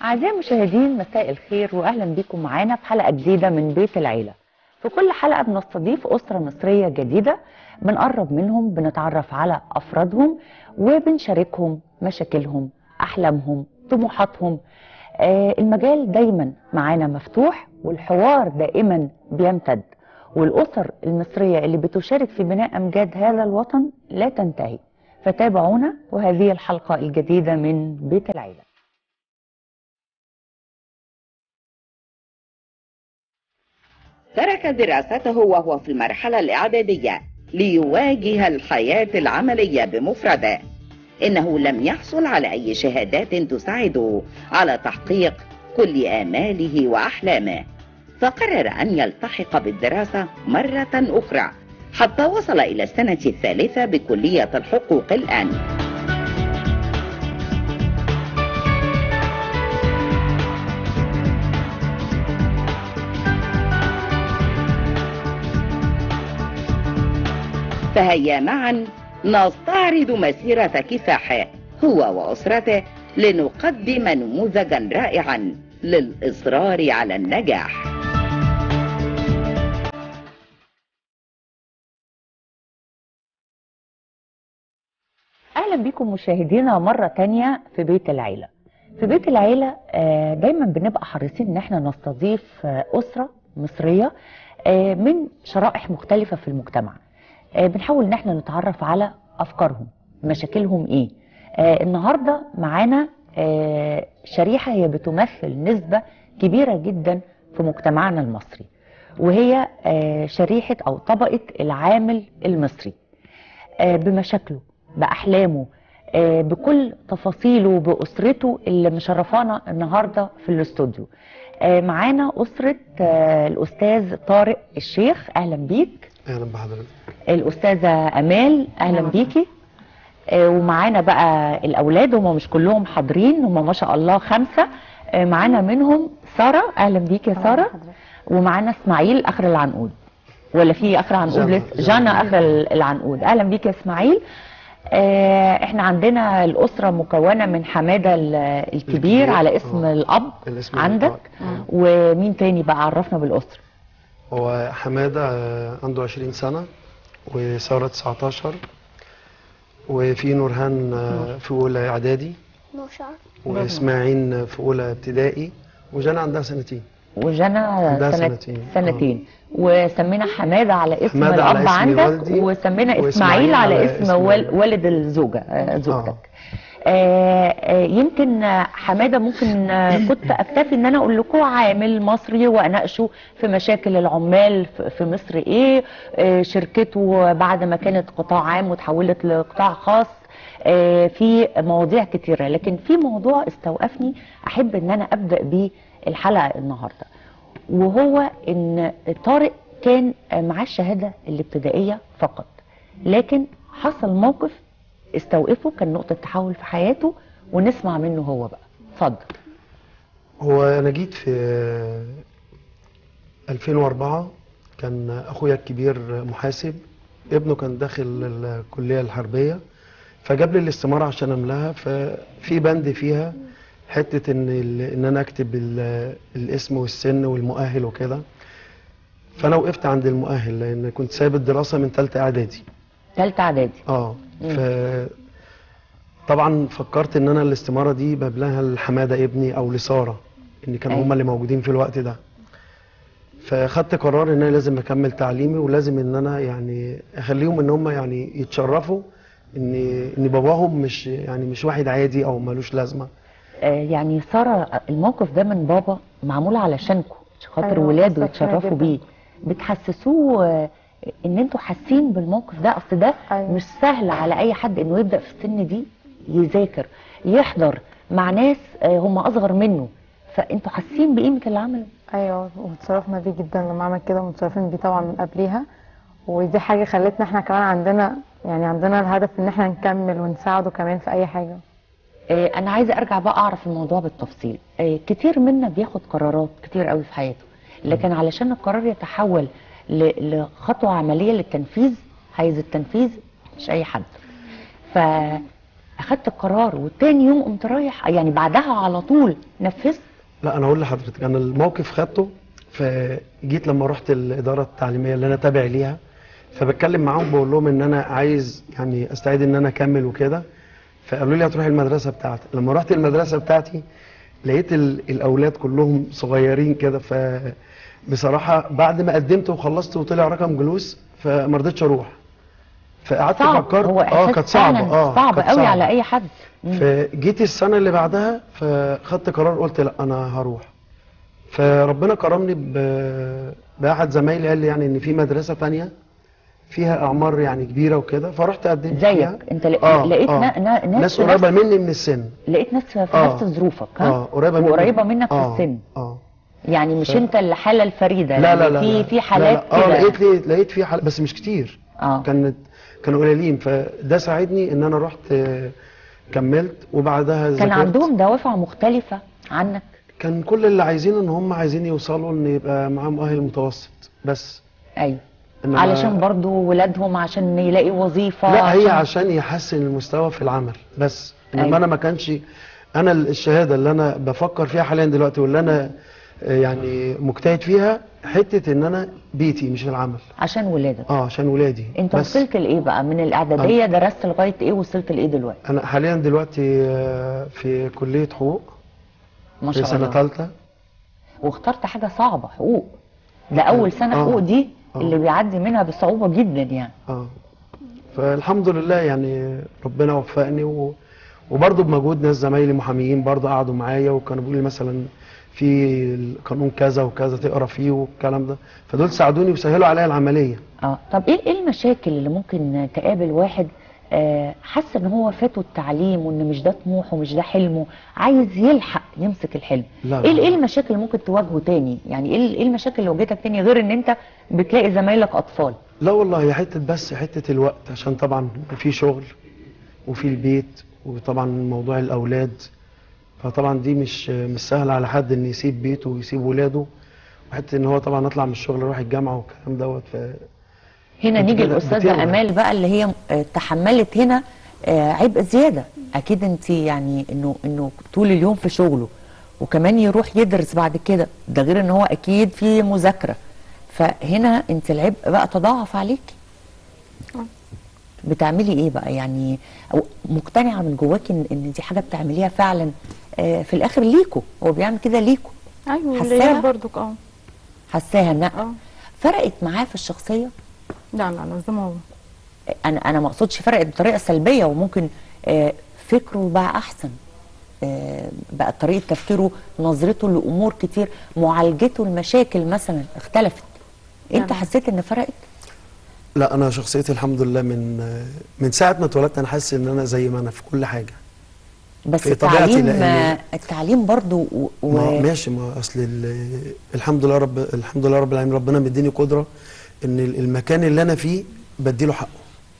أعزائي المشاهدين مساء الخير وأهلا بكم معانا في حلقة جديدة من بيت العيلة في كل حلقة بنستضيف أسرة مصرية جديدة بنقرب منهم بنتعرف على أفرادهم وبنشاركهم مشاكلهم أحلامهم طموحاتهم آه المجال دايما معانا مفتوح والحوار دائما بيمتد والأسر المصرية اللي بتشارك في بناء أمجاد هذا الوطن لا تنتهي فتابعونا وهذه الحلقة الجديدة من بيت العيلة ترك دراسته وهو في المرحلة الإعدادية ليواجه الحياة العملية بمفردة إنه لم يحصل على أي شهادات تساعده على تحقيق كل آماله وأحلامه فقرر أن يلتحق بالدراسة مرة أخرى حتى وصل إلى السنة الثالثة بكلية الحقوق الآن فهيا معا نستعرض مسيرة كفاح هو وأسرته لنقدم نموذجا رائعا للإصرار على النجاح اهلا بكم مشاهدينا مره تانية في بيت العيله في بيت العيله آه، دايما بنبقى حريصين ان احنا نستضيف آه، اسره مصريه آه، من شرائح مختلفه في المجتمع آه، بنحاول ان احنا نتعرف على افكارهم مشاكلهم ايه آه، النهارده معانا آه، شريحه هي بتمثل نسبه كبيره جدا في مجتمعنا المصري وهي آه، شريحه او طبقه العامل المصري آه، بمشاكله بأحلامه آه، بكل تفاصيله بأسرته اللي مشرفانا النهاردة في الاستوديو آه، معانا أسرة آه، الأستاذ طارق الشيخ أهلا بيك اهلا بحضرتك الأستاذة أمال أهلا بيكي آه، ومعانا بقى الأولاد هم مش كلهم حاضرين هم ما شاء الله خمسة آه، معانا منهم سارة أهلا بيك يا سارة ومعانا إسماعيل آخر العنقود ولا في آخر عنقود جنى. لسه جانا آخر العنقود أهلا بيك يا إسماعيل آه، احنا عندنا الأسرة مكونة من حمادة ال- الكبير الكبير، على اسم آه. الأب الاسم عندك الأب. ومين تاني بقى عرفنا بالأسرة هو حماده آه، عنده 20 سنه وساره 19 وفي نورهان آه، في اولى اعدادي نوشار واسماعيل في اولى ابتدائي وجانا عندها سنتين وجنى عندها سنة سنتين. سنتين وسمينا حمادة على اسم حمادة على الأب اسم عندك والدي وسمينا وإسماعيل إسماعيل على على اسم اسم وال- والدي. والد الزوجة آه، زوجتك آه، آه، يمكن آه، حماده ممكن آه، كنت اكتفي ان انا اقول لكم عامل مصري واناقشه في مشاكل العمال في- في مصر ايه آه، شركته بعد ما كانت قطاع عام وتحولت لقطاع خاص آه، في مواضيع كتيره لكن في موضوع استوقفني احب ان انا ابدا بيه الحلقه النهارده وهو ان طارق كان معاه الشهاده الابتدائيه فقط لكن حصل موقف استوقفه كان نقطه تحول في حياته ونسمع منه هو بقى اتفضل هو انا جيت في آه، 2004 كان اخويا الكبير محاسب ابنه كان داخل الكليه الحربيه فجاب لي الاستماره عشان املاها ففي بند فيها حته ان ال- ان انا اكتب ال- الاسم والسن والمؤهل وكده فانا وقفت عند المؤهل لان كنت سايب الدراسه من ثالثه اعدادي ثالثه اعدادي اه ف طبعا فكرت ان انا الاستماره دي ببلاها لحماده ابني او لساره ان كانوا أيوة. هما اللي موجودين في الوقت ده فخدت قرار ان انا لازم اكمل تعليمي ولازم ان انا يعني اخليهم ان هم يعني يتشرفوا ان ان باباهم مش يعني مش واحد عادي او ملوش لازمه آه، يعني ساره الموقف ده من بابا معمول علشانكم عشان خاطر أيوة، ولاده أثر فينا يتشرفوا جداً. بيه بتحسسوه آه، ان انتوا حاسين بالموقف ده اصل ده أيوة. مش سهل على اي حد انه يبدا في السن دي يذاكر يحضر مع ناس آه، هم اصغر منه فانتوا حاسين بقيمه اللي عمله ايوه وتصرفنا بيه جدا لما عمل كده ومتصرفين بيه طبعا من قبليها ودي حاجه خلتنا احنا كمان عندنا يعني عندنا الهدف ان احنا نكمل ونساعده كمان في اي حاجه آه، انا عايزه ارجع بقى اعرف الموضوع بالتفصيل آه، كتير منا بياخد قرارات كتير قوي في حياته لكن علشان القرار يتحول ل- لخطوه عمليه للتنفيذ عايز التنفيذ مش اي حد ف اخدت القرار والتاني يوم قمت رايح يعني بعدها على طول نفذت لا انا اقول لحضرتك انا الموقف خدته فجيت لما رحت الاداره التعليميه اللي انا تابع ليها فبتكلم معاهم بقول لهم ان انا عايز يعني استعد ان انا اكمل وكده فقالوا لي هتروح المدرسه بتاعتي لما رحت المدرسه بتاعتي لقيت ال- الاولاد كلهم صغيرين كده ف بصراحه بعد ما قدمت وخلصت وطلع رقم جلوس فما رضيتش اروح فقعدت صعب فكرت هو اه احساس كانت صعبه فعلا اه صعب كانت قوي صعبة. على اي حد مم. فجيت السنه اللي بعدها فخدت قرار قلت لا انا هروح فربنا كرمني ب- باحد زمايلي قال لي يعني ان في مدرسه تانية فيها اعمار يعني كبيره وكده فرحت قدمت فيها زيك انت ل- آه، لقيت آه. نا- نا- ناس ناس في قريبه نفس- مني من السن لقيت ناس في آه. نفس ظروفك ها اه قريبه مني وقريبه منك في آه، السن اه يعني مش ف- انت الحاله الفريده لا لا يعني لا في لا. في لا، حالات لا. اه كده لقيت لي لقيت في حالات بس مش كتير اه كانت كانوا قليلين فده ساعدني ان انا رحت آه، كملت وبعدها كان ذاكرت. عندهم دوافع مختلفه عنك كان كل اللي عايزينه ان هم عايزين يوصلوا ان يبقى معاهم مؤهل متوسط بس ايوه إنما- علشان برضو ولادهم عشان يلاقي وظيفه لا هي عشان- عشان يحسن المستوى في العمل بس انما أيوة. انا ما كانش انا الشهاده اللي انا بفكر فيها حاليا دلوقتي واللي انا آه، يعني مجتهد فيها حته ان انا بيتي مش العمل عشان ولادك اه عشان ولادي انت بس وصلت لايه بقى من الاعداديه درست لغايه ايه وصلت لايه دلوقتي انا حاليا دلوقتي آه، في كليه حقوق ما في شاء سنه الله ثالثه واخترت حاجه صعبه حقوق ده اول سنه آه. حقوق دي آه. اللي بيعدي منها بصعوبه جدا يعني اه فالحمد لله يعني ربنا وفقني و... وبرضه بمجهود ناس زمايلي محاميين برضه قعدوا معايا وكانوا بيقولوا لي مثلا في القانون كذا وكذا تقرا فيه والكلام ده فدول ساعدوني وسهلوا عليا العمليه اه طب ايه ايه المشاكل اللي ممكن تقابل واحد آه حس ان هو فاته التعليم وان مش ده طموحه مش ده حلمه عايز يلحق يمسك الحلم لا، ايه لا. ايه المشاكل اللي ممكن تواجهه تاني يعني ايه ايه المشاكل اللي واجهتك تاني غير ان انت بتلاقي زمايلك اطفال لا والله هي حته بس حته الوقت عشان طبعا في شغل وفي البيت وطبعا موضوع الاولاد فطبعا دي مش مش سهله على حد ان يسيب بيته ويسيب ولاده وحته ان هو طبعا اطلع من الشغل اروح الجامعه والكلام دوت ف هنا انت نيجي كده الاستاذه بتوعى. امال بقى اللي هي آه، تحملت هنا آه، عبء زياده اكيد انت يعني انه انه طول اليوم في شغله وكمان يروح يدرس بعد كده ده غير ان هو اكيد في مذاكره فهنا انت العبء بقى تضاعف عليكي بتعملي ايه بقى يعني أو مقتنعه من جواكي ان ان دي حاجه بتعمليها فعلا آه، في الاخر ليكوا هو بيعمل كده ليكوا ايوه حساها؟ اللي هي برضك اه حساها انها اه فرقت معاه في الشخصيه لا لا لا زي ما هو انا انا ما اقصدش فرقت بطريقه سلبيه وممكن آه، فكره بقى احسن آه، بقى طريقه تفكيره نظرته لامور كتير معالجته المشاكل مثلا اختلفت انت لا. حسيت ان فرقت لا انا شخصيتي الحمد لله من من ساعه ما اتولدت انا حاسس ان انا زي ما انا في كل حاجه بس في طبيعتي التعليم لأن- آه، التعليم برضو و... و... ما ماشي ما اصل ال- الحمد لله رب الحمد لله رب العالمين ربنا مديني قدره ان ال- المكان اللي انا فيه بديله حقه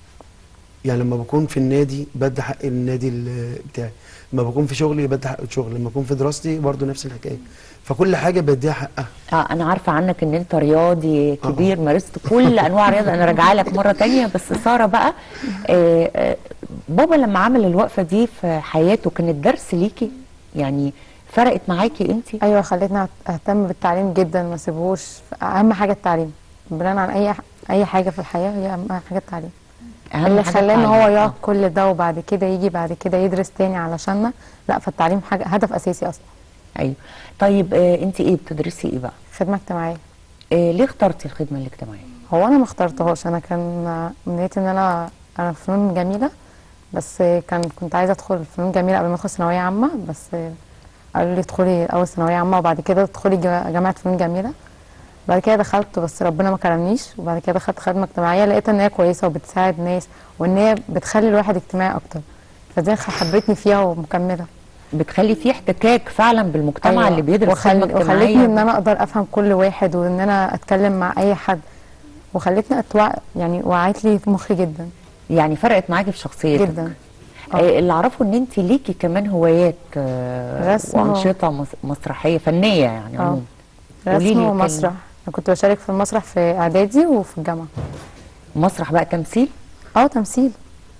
يعني لما بكون في النادي بدي حق النادي ال- بتاعي لما بكون في شغلي بدي حق الشغل لما بكون في دراستي برضه نفس الحكايه فكل حاجه بديها حقها آه انا عارفه عنك ان انت رياضي كبير مارست كل انواع الرياضه انا راجعه لك مره تانية بس ساره بقى آه آه بابا لما عمل الوقفه دي في حياته كانت درس ليكي يعني فرقت معاكي انت ايوه خلتني اهتم بالتعليم جدا ما سيبهوش اهم حاجه التعليم بناء عن اي اي حاجه في الحياه هي اهم حاجه التعليم أهم اللي حاجة خلاه ان هو التعليم. يقعد كل ده وبعد كده يجي بعد كده يدرس تاني علشاننا لا فالتعليم حاجه هدف اساسي اصلا ايوه طيب آه انت ايه بتدرسي ايه بقى خدمه اجتماعيه آه ليه اخترتي الخدمه الاجتماعيه هو انا ما اخترتهاش انا كان نيتي ان انا انا فنون جميله بس كان كنت عايزه ادخل فنون جميله قبل ما ادخل ثانويه عامه بس قالوا لي ادخلي اول ثانويه عامه وبعد كده ادخلي جا- جامعه فنون جميله بعد كده دخلت بس ربنا ما كرمنيش وبعد كده دخلت خدمه اجتماعيه لقيت ان هي كويسه وبتساعد ناس وان هي بتخلي الواحد اجتماعي اكتر فدي حبتني فيها ومكمله بتخلي في احتكاك فعلا بالمجتمع أيوة. اللي بيدرس وخل... خدمه اجتماعيه وخلتني ان انا اقدر افهم كل واحد وان انا اتكلم مع اي حد وخلتني أتوع... يعني وعيت لي في مخي جدا يعني فرقت معاكي في شخصيتك جدا آه اللي اعرفه ان انت ليكي كمان هوايات آه رسم و- وانشطه مس- مسرحيه فنيه يعني آه. عموما قولي لي رسم كلمة. ومسرح انا كنت بشارك في المسرح في اعدادي وفي الجامعه مسرح بقى تمثيل اه تمثيل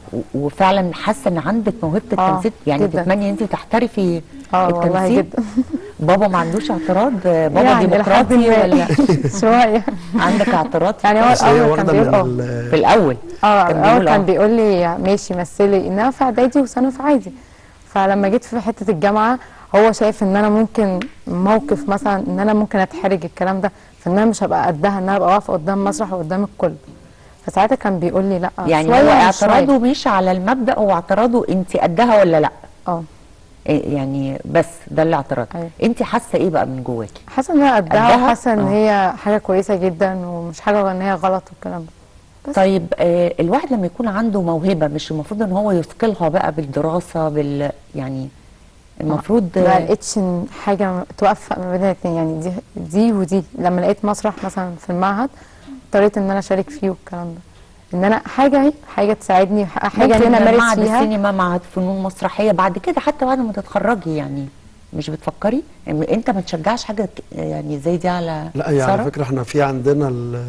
و- وفعلا حاسه ان عندك موهبه آه، التمثيل يعني جداً. تتمني انت تحترفي اه والله التمثيل جدا بابا ما عندوش اعتراض بابا يعني لحد ديمقراطي ما. ولا شويه عندك اعتراض في يعني هو بس هي الاول كان واخده بيقول من اه ال- في الاول اه كان الاول بيقول كان آه. بيقول لي ماشي مثلي انها في اعدادي وثانوي في عادي فلما جيت في حته الجامعه هو شايف ان انا ممكن موقف مثلا ان انا ممكن اتحرج الكلام ده فان انا مش هبقى قدها ان انا ابقى واقفه قدام مسرح وقدام الكل فساعتها كان بيقول لي لا يعني شوية هو مش شوية. اعتراضه مش على المبدا هو اعتراضه انت قدها ولا لا اه إيه يعني بس ده الاعتراض أيوة. انت حاسه ايه بقى من جواكي حاسه ان انا قدها قدها؟ وحاسه ان آه. هي حاجه كويسه جدا ومش حاجه ان هي غلط والكلام ده بس. طيب آه الواحد لما يكون عنده موهبه مش المفروض ان هو يثقلها بقى بالدراسه بال يعني المفروض ما آه لقيتش إن حاجه توفق ما بين الاثنين يعني دي دي ودي لما لقيت مسرح مثلا في المعهد اضطريت ان انا اشارك فيه والكلام ده ان انا حاجه اهي حاجه تساعدني ح- حاجه ان ممكن انا امارس معهد فيها السينما معهد فنون مسرحيه بعد كده حتى بعد ما تتخرجي يعني مش بتفكري يعني انت ما تشجعش حاجه ك- يعني زي دي على لا هي سارة؟ على فكره احنا في عندنا ال-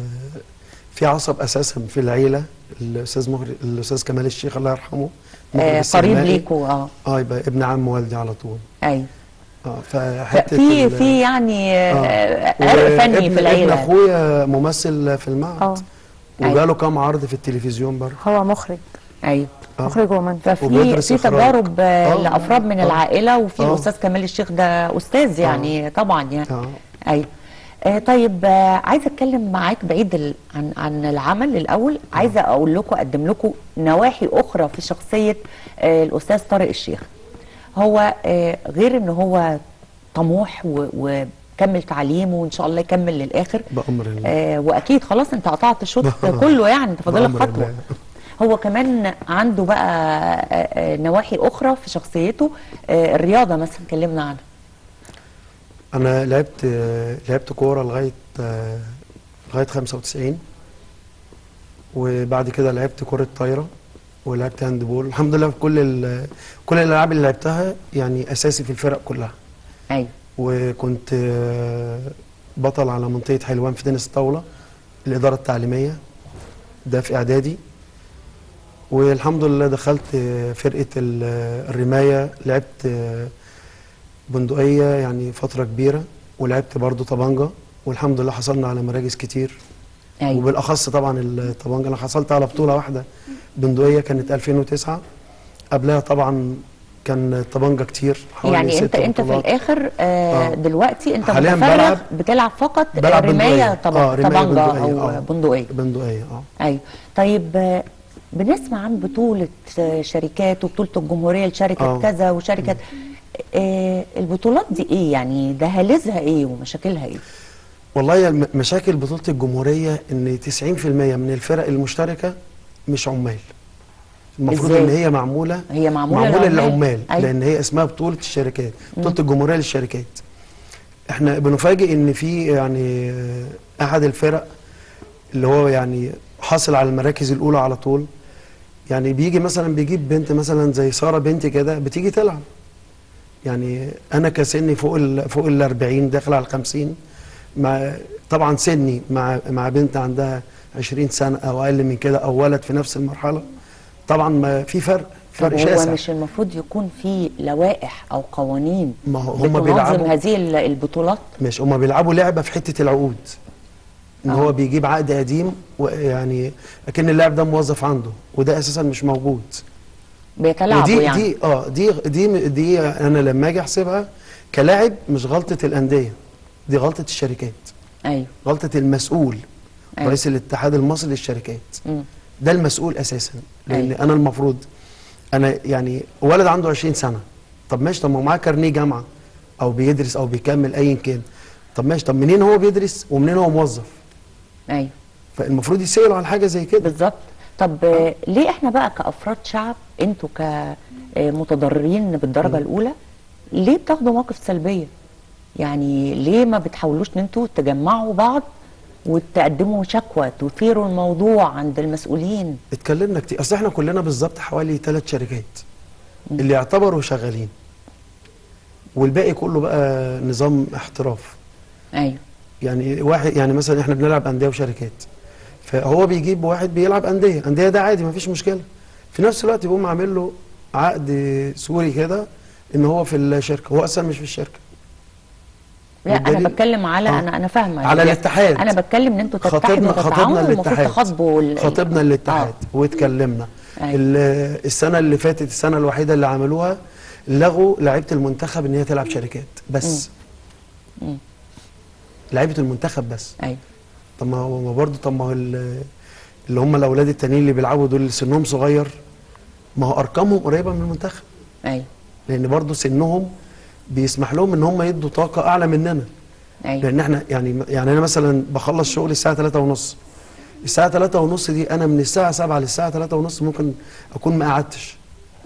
في عصب اساسا في العيله الاستاذ مهر الاستاذ كمال الشيخ الله يرحمه مخرج آه قريب السينمائي. ليكوا اه اه يبقى ابن عم والدي على طول ايوه اه فحته في ال- في يعني آه، آه. عرق فني وابن- في العيله ابن اخويا ممثل في اه المعهد وجاله كام عرض في التلفزيون برضه هو مخرج ايوه آه. مخرج ومنتج ففي وبيدرس في إخراج. تجارب آه، آه. لافراد من آه. العائله وفي آه. الاستاذ كمال الشيخ ده استاذ يعني طبعا يعني اه ايوه آه طيب آه عايزه اتكلم معاك بعيد ال- عن عن العمل الاول عايزه اقول لكم اقدم لكم نواحي اخرى في شخصيه آه الاستاذ طارق الشيخ هو آه غير ان هو طموح و- وكمل تعليمه وان شاء الله يكمل للاخر بامر الله آه واكيد خلاص انت قطعت الشوط كله يعني انت فاضل لك بأمر خطوه الله. هو كمان عنده بقى آه، آه، نواحي اخرى في شخصيته آه، الرياضه مثلا كلمنا عنها انا لعبت لعبت كوره لغايه لغايه 95 وبعد كده لعبت كره طايره ولعبت هاند بول الحمد لله في كل ال- كل الالعاب اللي لعبتها يعني اساسي في الفرق كلها ايوه وكنت آه، بطل على منطقه حلوان في تنس الطاوله الاداره التعليميه ده في اعدادي والحمد لله دخلت آه، فرقه ال- الرمايه لعبت آه، بندقيه يعني فتره كبيره ولعبت برضو طبنجه والحمد لله حصلنا على مراكز كتير ايوه وبالاخص طبعا الطبنجه انا حصلت على بطوله واحده بندقيه كانت 2009 قبلها طبعا كان الطبنجه كتير حوالي يعني انت ست انت في بطولات. الاخر آه آه. دلوقتي انت حالياً متفرغ بلعب- بتلعب فقط بلعب رمايه بندقية. طبعا آه، رماية طبنجه بندقية، او آه. بندقيه بندقيه اه ايوه طيب آه، بنسمع عن بطولة آه، شركات وبطولة الجمهورية لشركة آه. كذا وشركة آه البطولات دي ايه يعني دهاليزها ايه ومشاكلها ايه؟ والله يا الم- مشاكل بطوله الجمهوريه ان 90% من الفرق المشتركه مش عمال المفروض إزاي؟ ان هي معموله هي معمولة معموله للعمال. للعمال أيوة. لان هي اسمها بطوله الشركات بطوله الجمهوريه للشركات احنا بنفاجئ ان في يعني آه، احد الفرق اللي هو يعني حاصل على المراكز الاولى على طول يعني بيجي مثلا بيجيب بنت مثلا زي ساره بنتي كده بتيجي تلعب يعني انا كسني فوق ال فوق ال 40 داخل على ال 50 مع طبعا سني مع مع بنت عندها 20 سنه او اقل من كده او ولد في نفس المرحله طبعا ما في فرق طب فرق هو شاسع مش المفروض يكون في لوائح او قوانين ما هو هم بتنظم بيلعبوا هذه ال- البطولات؟ مش هم بيلعبوا لعبه في حته العقود ان آه. هو بيجيب عقد قديم ويعني اكن اللاعب ده موظف عنده وده اساسا مش موجود بيتلاعبوا ودي يعني دي اه دي دي دي انا لما اجي احسبها كلاعب مش غلطه الانديه دي غلطه الشركات ايوه غلطه المسؤول أيوة. رئيس الاتحاد المصري للشركات مم. ده المسؤول اساسا لان أيوة. انا المفروض انا يعني ولد عنده 20 سنه طب ماشي طب ما هو معاه كارنيه جامعه او بيدرس او بيكمل ايا كان طب ماشي طب منين هو بيدرس ومنين هو موظف ايوه فالمفروض يسالوا على حاجه زي كده بالظبط طب آه، ليه احنا بقى كافراد شعب انتوا كمتضررين بالدرجه الاولى ليه بتاخدوا مواقف سلبيه يعني ليه ما بتحاولوش ان انتوا تجمعوا بعض وتقدموا شكوى تثيروا الموضوع عند المسؤولين اتكلمنا كتير اصل احنا كلنا بالظبط حوالي ثلاث شركات اللي يعتبروا شغالين والباقي كله بقى نظام احتراف ايوه يعني واحد يعني مثلا احنا بنلعب انديه وشركات فهو بيجيب واحد بيلعب انديه انديه ده عادي ما فيش مشكله في نفس الوقت بيقوم عامل له عقد سوري كده ان هو في الشركه هو اصلا مش في الشركه لا انا والدليل- بتكلم على آه. انا انا فاهمه على يعني الاتحاد. انا بتكلم ان انتوا خاطبنا تتحدوا خاطبنا تتعاونوا المفروض الاتحاد تخاطبوا ال- خاطبنا الاتحاد آه. واتكلمنا أيوة. ال- السنه اللي فاتت السنه الوحيده اللي عملوها لغوا لعيبه المنتخب ان هي تلعب شركات بس مم. لعيبه المنتخب بس ايوه طب ما هو ما برضه طب ما هو ال- اللي هم الاولاد التانيين اللي بيلعبوا دول اللي سنهم صغير ما هو ارقامهم قريبه من المنتخب ايوه لان برضه سنهم بيسمح لهم ان هم يدوا طاقه اعلى مننا ايوه لان احنا يعني يعني انا مثلا بخلص شغلي الساعه 3 ونص الساعه 3 ونص دي انا من الساعه 7 للساعه 3 ونص ممكن اكون ما قعدتش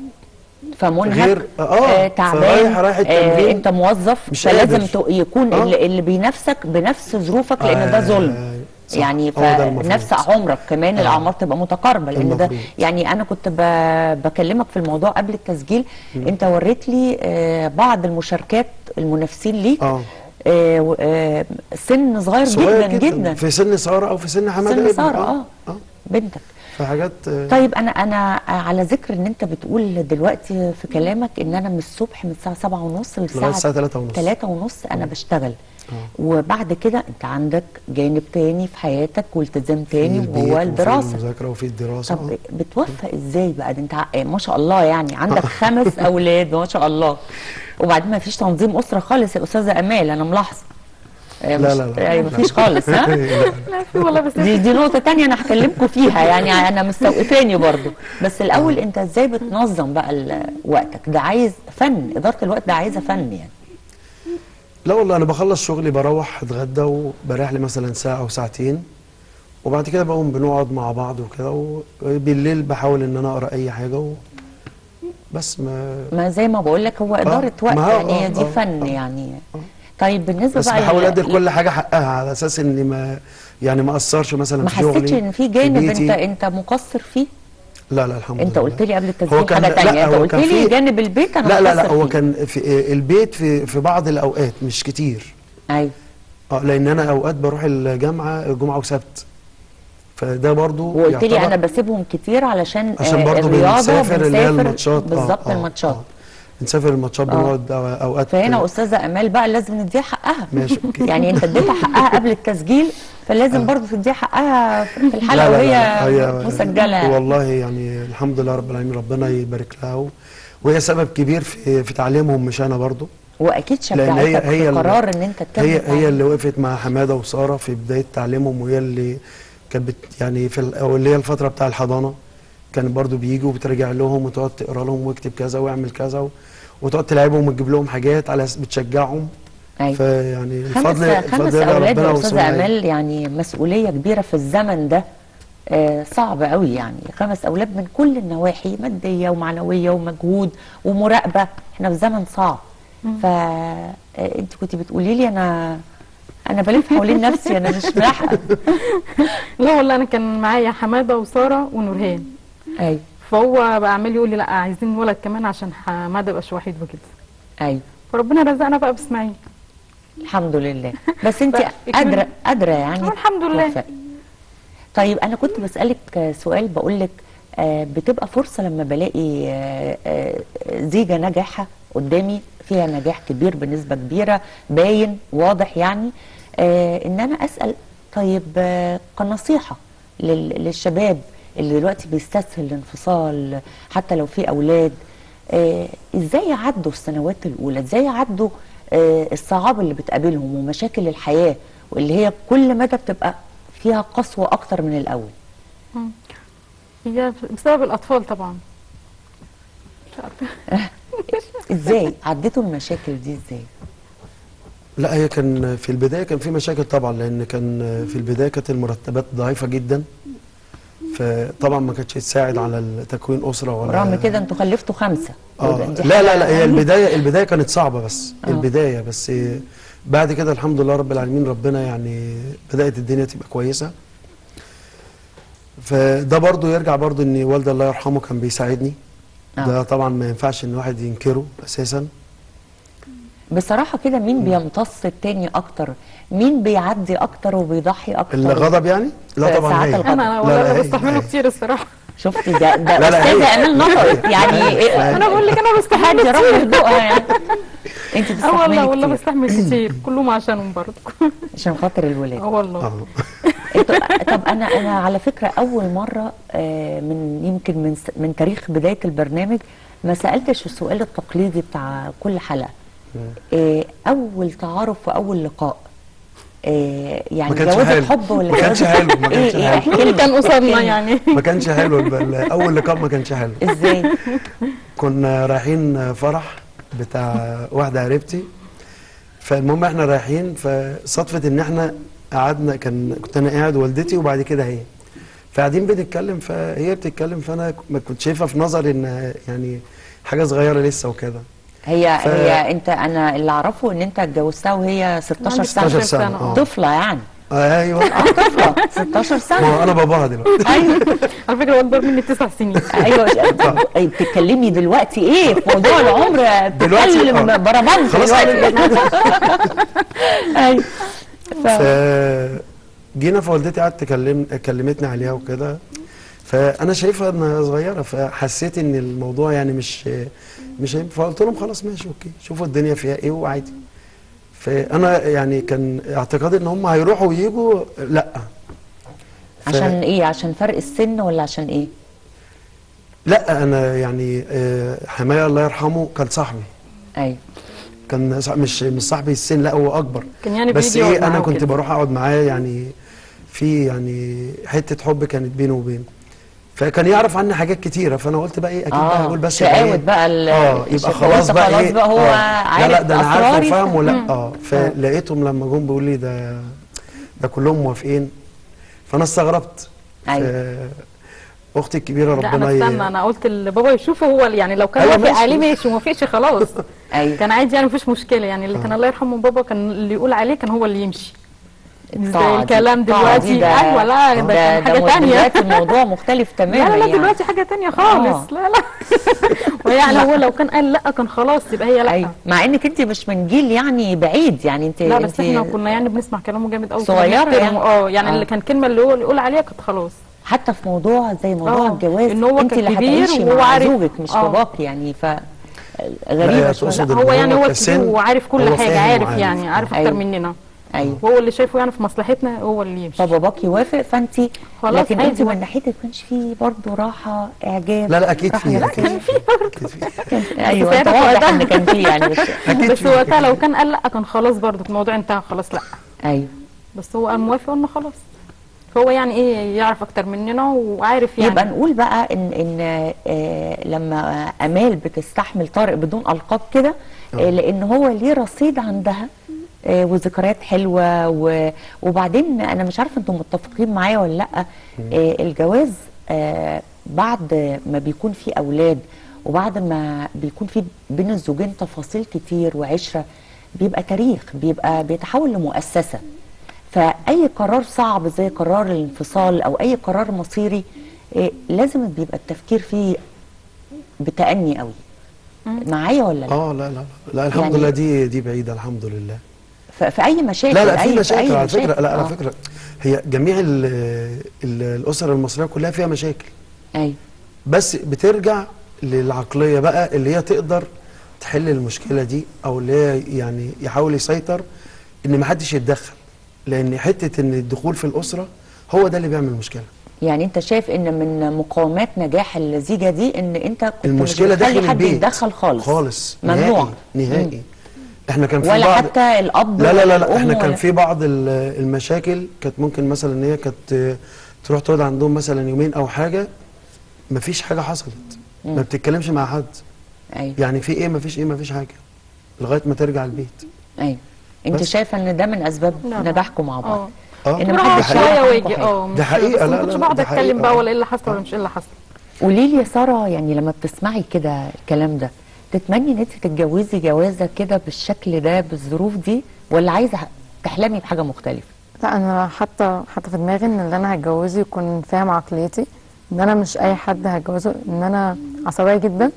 فمنهك غير- آه، تعبان فرايح- رايح التمرين. آه انت موظف مش فلازم قادر. ت- يكون آه. اللي, اللي بينافسك بنفس ظروفك لان ده آه، ظلم صح. يعني هو ده المفروض. فنفس عمرك كمان آه. الاعمار تبقى متقاربه لان ده المفروض. يعني انا كنت ب- بكلمك في الموضوع قبل التسجيل انت وريت لي آه بعض المشاركات المنافسين ليك اه آه و- آه سن صغير, صغير جدا جدا في سن ساره او في سن حماده سن ابني. سارة اه اه بنتك في حاجات آه، طيب انا انا على ذكر ان انت بتقول دلوقتي في كلامك ان انا من الصبح من الساعه 7 ونص لغايه للساعه الساعه 3 ونص 3 ونص انا بشتغل آه. وبعد كده انت عندك جانب تاني في حياتك والتزام تاني وهو الدراسه وفي المذاكره وفي الدراسه طب آه. بتوفق ازاي بقى ده انت ع- ما شاء الله يعني عندك خمس اولاد ما شاء الله وبعدين ما فيش تنظيم اسره خالص يا استاذه امال انا ملاحظه آه، لا مش- لا لا يعني ما فيش خالص ها لا. لا في والله بس دي دي نقطة تانية أنا هكلمكم فيها يعني أنا مستوقفاني برضو بس الأول أنت إزاي بتنظم بقى ال- وقتك ده عايز فن إدارة الوقت ده عايزة فن يعني لا والله انا بخلص شغلي بروح اتغدى وبريح لي مثلا ساعه او ساعتين وبعد كده بقوم بنقعد مع بعض وكده وبالليل بحاول ان انا اقرا اي حاجه و... بس ما ما زي ما بقول لك هو إدارة وقت ما هو- يعني هي آه، دي آه، فن آه. يعني طيب بالنسبة بس بقى بحاول لل- ادي كل حاجه حقها على اساس اني ما يعني ما اثرش مثلا ما في شغلي حسيتش إن في جانب بيتي. أنت أنت مقصر فيه لا لا الحمد أنت لله قلت لي قبل هو التسجيل كان- حاجة لا، تانية أنت هو قلت كان لي في- جانب البيت أنا لا لا لا مقصر هو فيه. كان في البيت في في بعض الاوقات مش كتير أيوه اه لان انا اوقات بروح الجامعه جمعه وسبت فده برضو وقلت لي يعتبر- أنا بسيبهم كتير علشان عشان آه، برضو الرياضة بنسافر اللي هي بنسافر الماتشات آه، بالظبط آه، الماتشات آه. بنسافر الماتشات آه. بنقعد أو- اوقات فهنا استاذه امال بقى لازم نديها حقها ماشي، أوكي. يعني انت اديتها حقها قبل التسجيل فلازم برضو تديها حقها في الحلقه لا لا وهي لا، هي مسجله والله يعني الحمد لله رب العالمين ربنا يبارك لها و- وهي سبب كبير في في تعليمهم مش انا برضو واكيد لان هي شجعتك هي في اللي- قرار ان انت تكمل هي تعليم. هي اللي وقفت مع حماده وساره في بدايه تعليمهم وهي اللي كانت بت يعني في ال- أو اللي هي الفتره بتاع الحضانه كانت برضو بيجوا وبترجع لهم وتقعد تقرا لهم واكتب كذا واعمل كذا و- وتقعد تلعبهم وتجيب لهم حاجات على أساس بتشجعهم أيوة. فيعني خمس الفضل خمس الفضل اولاد يا ربنا استاذه وسمعنا. امال يعني مسؤوليه كبيره في الزمن ده آه صعب قوي يعني خمس اولاد من كل النواحي ماديه ومعنويه ومجهود ومراقبه احنا في زمن صعب فانت كنت بتقولي لي انا انا بلف حوالين نفسي انا مش ملاحقه لا والله انا كان معايا حماده وساره ونورهان ايوه فهو بقى عمال يقول لي لا عايزين ولد كمان عشان حماده يبقاش وحيد وكده ايوه فربنا رزقنا بقى باسماعيل الحمد لله بس انت بقى قادره يكمل. قادره يعني آه، الحمد لله. توفقي. طيب انا كنت بسالك سؤال بقول لك بتبقى فرصه لما بلاقي آه، آه، زيجه ناجحه قدامي فيها نجاح كبير بنسبه كبيره باين واضح يعني آه، ان انا اسال طيب آه، كنصيحه لل- للشباب اللي دلوقتي بيستسهل الانفصال حتى لو في اولاد آه، ازاي يعدوا السنوات الاولى ازاي يعدوا آه، الصعاب اللي بتقابلهم ومشاكل الحياه واللي هي كل مدى بتبقى فيها قسوه اكتر من الاول هي بسبب الاطفال طبعا مش عارفه ازاي عديتوا المشاكل دي ازاي لا هي كان في البدايه كان في مشاكل طبعا لان كان في البدايه كانت المرتبات ضعيفه جدا فطبعا ما كانتش تساعد على تكوين اسره ولا رغم كده انتوا خلفتوا خمسه اه دي لا حاجة لا لا هي يعني- البدايه البدايه كانت صعبه بس آه. البدايه بس بعد كده الحمد لله رب العالمين ربنا يعني بدات الدنيا تبقى كويسه فده برضو يرجع برضو ان والدي الله يرحمه كان بيساعدني آه. ده طبعا ما ينفعش ان واحد ينكره اساسا بصراحه كده مين بيمتص التاني اكتر مين بيعدي اكتر وبيضحي اكتر الغضب يعني لا في طبعا ساعات هي الغضب. انا لا، والله لا، انا هي- بستحمله هي. كتير الصراحه شفتي ده ده لا، لا، استاذه هي- امال نطقت يعني إيه؟ انا بقول لك انا حد بستحمل يروح كتير يردقها يعني انت اه والله بتستحملي والله كتير بستحمل كتير كلهم عشانهم برضه عشان خاطر الولاد اه والله اه انتوا- طب انا انا على فكره اول مره آه، من يمكن من س- من تاريخ بدايه البرنامج ما سالتش السؤال التقليدي بتاع كل حلقه آه، اول تعارف واول لقاء آه، يعني ما كانش جوازة حلو. حب ولا ما كانش جوازة- حلو، ما كانش ايه ايه حلو. احكي لي كان قصادنا احكي لي. يعني ما كانش حلو الب- اول لقاء ما كانش حلو ازاي كنا رايحين فرح بتاع واحده قريبتي فالمهم احنا رايحين فصدفه ان احنا قعدنا كان كنت انا قاعد والدتي وبعد كده هي فقاعدين بنتكلم فهي بتتكلم فانا ما كنت شايفها في نظري ان يعني حاجه صغيره لسه وكده هي ف- هي انت انا اللي اعرفه ان انت اتجوزتها وهي 16 عندي سنه 16 سنة، اه. طفله يعني ايوه طفله 16 ما سنه هو انا باباها دلوقتي ايوه على فكره هو اكبر مني بتسع سنين ايوه أي بتتكلمي دلوقتي ايه في موضوع العمر دلوقتي بتتكلم آه. بربنت خلاص دلوقتي ايوه ف... فجينا فوالدتي قعدت تكلم كلمتني عليها وكده فانا شايفها انها صغيره فحسيت ان الموضوع يعني مش مش هينفع فقلت لهم خلاص ماشي اوكي شوفوا الدنيا فيها ايه وعادي فانا يعني كان اعتقادي ان هم هيروحوا ويجوا لا ف- عشان ايه عشان فرق السن ولا عشان ايه لا انا يعني آه، حمايه الله يرحمه كان صاحبي ايوه كان صاح- مش مش صاحبي السن لا هو اكبر كان يعني بس بيجي يقعد ايه انا معاه كنت وكده. بروح اقعد معاه يعني في يعني حته حب كانت بينه وبينه فكان يعرف عني حاجات كتيره فانا قلت بقى ايه اكيد بقى اه هقول بس يبقى شقاوة إيه؟ بقى ال- اه يبقى الشقاوة. خلاص أنت بقى خلاص ايه بقى هو آه. عارف لا لا ده انا عارف أسراري. وفاهم ولا اه فلقيتهم لما جم بيقولوا لي ده ده كلهم موافقين فانا استغربت أيوة. ف- اختي الكبيره لا انا ربنا استنى انا قلت لبابا يشوفه هو اللي- يعني لو كان أيوة وافق ماشي. عليه ماشي وما وافقش خلاص ايوه كان عادي يعني مفيش مشكله يعني اللي كان الله يرحمه بابا كان اللي يقول عليه كان هو اللي يمشي مش زي الطاعة دي- الكلام الطاعة دي دلوقتي ده- ايوه لا ده كان حاجه ده تانية دلوقتي الموضوع مختلف تماما لا لا لا يعني. دلوقتي حاجه تانية خالص لا لا ويعني هو لو كان قال لا كان خلاص يبقى هي لا ايوه مع انك انت مش من جيل يعني بعيد يعني انت لا انت بس احنا كنا يعني بنسمع كلامه جامد قوي صغيرة يعني؟ اه يعني آه. اللي كان كلمه اللي هو اللي يقول عليها كانت خلاص حتى في موضوع زي موضوع آه، الجواز إن هو انت كان اللي كبير هتعيشي وهو مع عارف- زوجك مش آه. باباك يعني ف لا، غريبه هي شويه تقصد لا إن هو يعني هو هو كسن كبير وعارف كل هو حاجه فاهم عارف وعارف. يعني عارف أيوة. اكتر مننا ايوه وهو اللي شايفه يعني في مصلحتنا هو اللي يمشي فباباك يوافق فانت خلاص لكن انت عادي. من ناحيتك كانش فيه برضه راحه اعجاب لا لا اكيد راحة في لا، أكيد كان في أكيد في كان ايوه انت ساعتها واضح كنا- ان كان فيه يعني بس أكيد بس في- وقتها لو كان قال لا كان خلاص برضه الموضوع انتهى خلاص لا ايوه بس هو قال موافق قلنا خلاص فهو يعني ايه يعرف اكتر مننا وعارف يعني يبقى نقول بقى ان ان آه لما امال بتستحمل طارق بدون القاب كده آه لان هو ليه رصيد عندها آه وذكريات حلوه و- وبعدين انا مش عارفه انتم متفقين معايا ولا لا آه الجواز آه بعد ما بيكون في اولاد وبعد ما بيكون في بين الزوجين تفاصيل كتير وعشره بيبقى تاريخ بيبقى بيتحول لمؤسسه فاي قرار صعب زي قرار الانفصال او اي قرار مصيري إيه لازم بيبقى التفكير فيه بتأني قوي معايا ولا لا اه لا لا لا, لا الحمد يعني- لله دي دي بعيده الحمد لله ف- في اي مشاكل لا لا أي- في أي مشاكل على فكره لا آه. على فكره هي جميع ال ال الاسر المصريه كلها فيها مشاكل ايوه بس بترجع للعقليه بقى اللي هي تقدر تحل المشكله دي او اللي هي يعني يحاول يسيطر ان ما حدش يتدخل لان حته ان الدخول في الاسره هو ده اللي بيعمل مشكله يعني انت شايف ان من مقومات نجاح اللزيجه دي ان انت كنت المشكله مش بتخلي داخل حد البيت يتدخل خالص خالص ممنوع نهائي نهائي احنا كان في ولا بعض حتى الاب لا لا لا, ولا لا الام احنا كان ولا- في بعض ال- المشاكل كانت ممكن مثلا ان هي كانت آه، تروح تقعد عندهم مثلا يومين او حاجه مفيش حاجه حصلت ما بتتكلمش مع حد ايوه يعني في ايه مفيش ايه مفيش حاجه لغايه ما ترجع البيت ايوه انت بس. شايفه ان ده من اسباب لا، لا. نجاحكم مع بعض اه اه إن دي محدش بروح حقيقة. شويه حقيقة. واجي اه مش- ده حقيقة، بس لا، ما لا، كنتش لا، بقعد ده اتكلم حقيقة. بقى ولا ايه اللي حصل ولا مش ايه اللي حصل قولي لي يا ساره يعني لما بتسمعي كده الكلام ده تتمني ان انت تتجوزي جوازه كده بالشكل ده بالظروف دي ولا عايزه تحلمي بحاجه مختلفه لا انا حتى حتى في دماغي ان اللي انا هتجوزه يكون فاهم عقليتي ان انا مش اي حد هتجوزه ان انا عصبيه جدا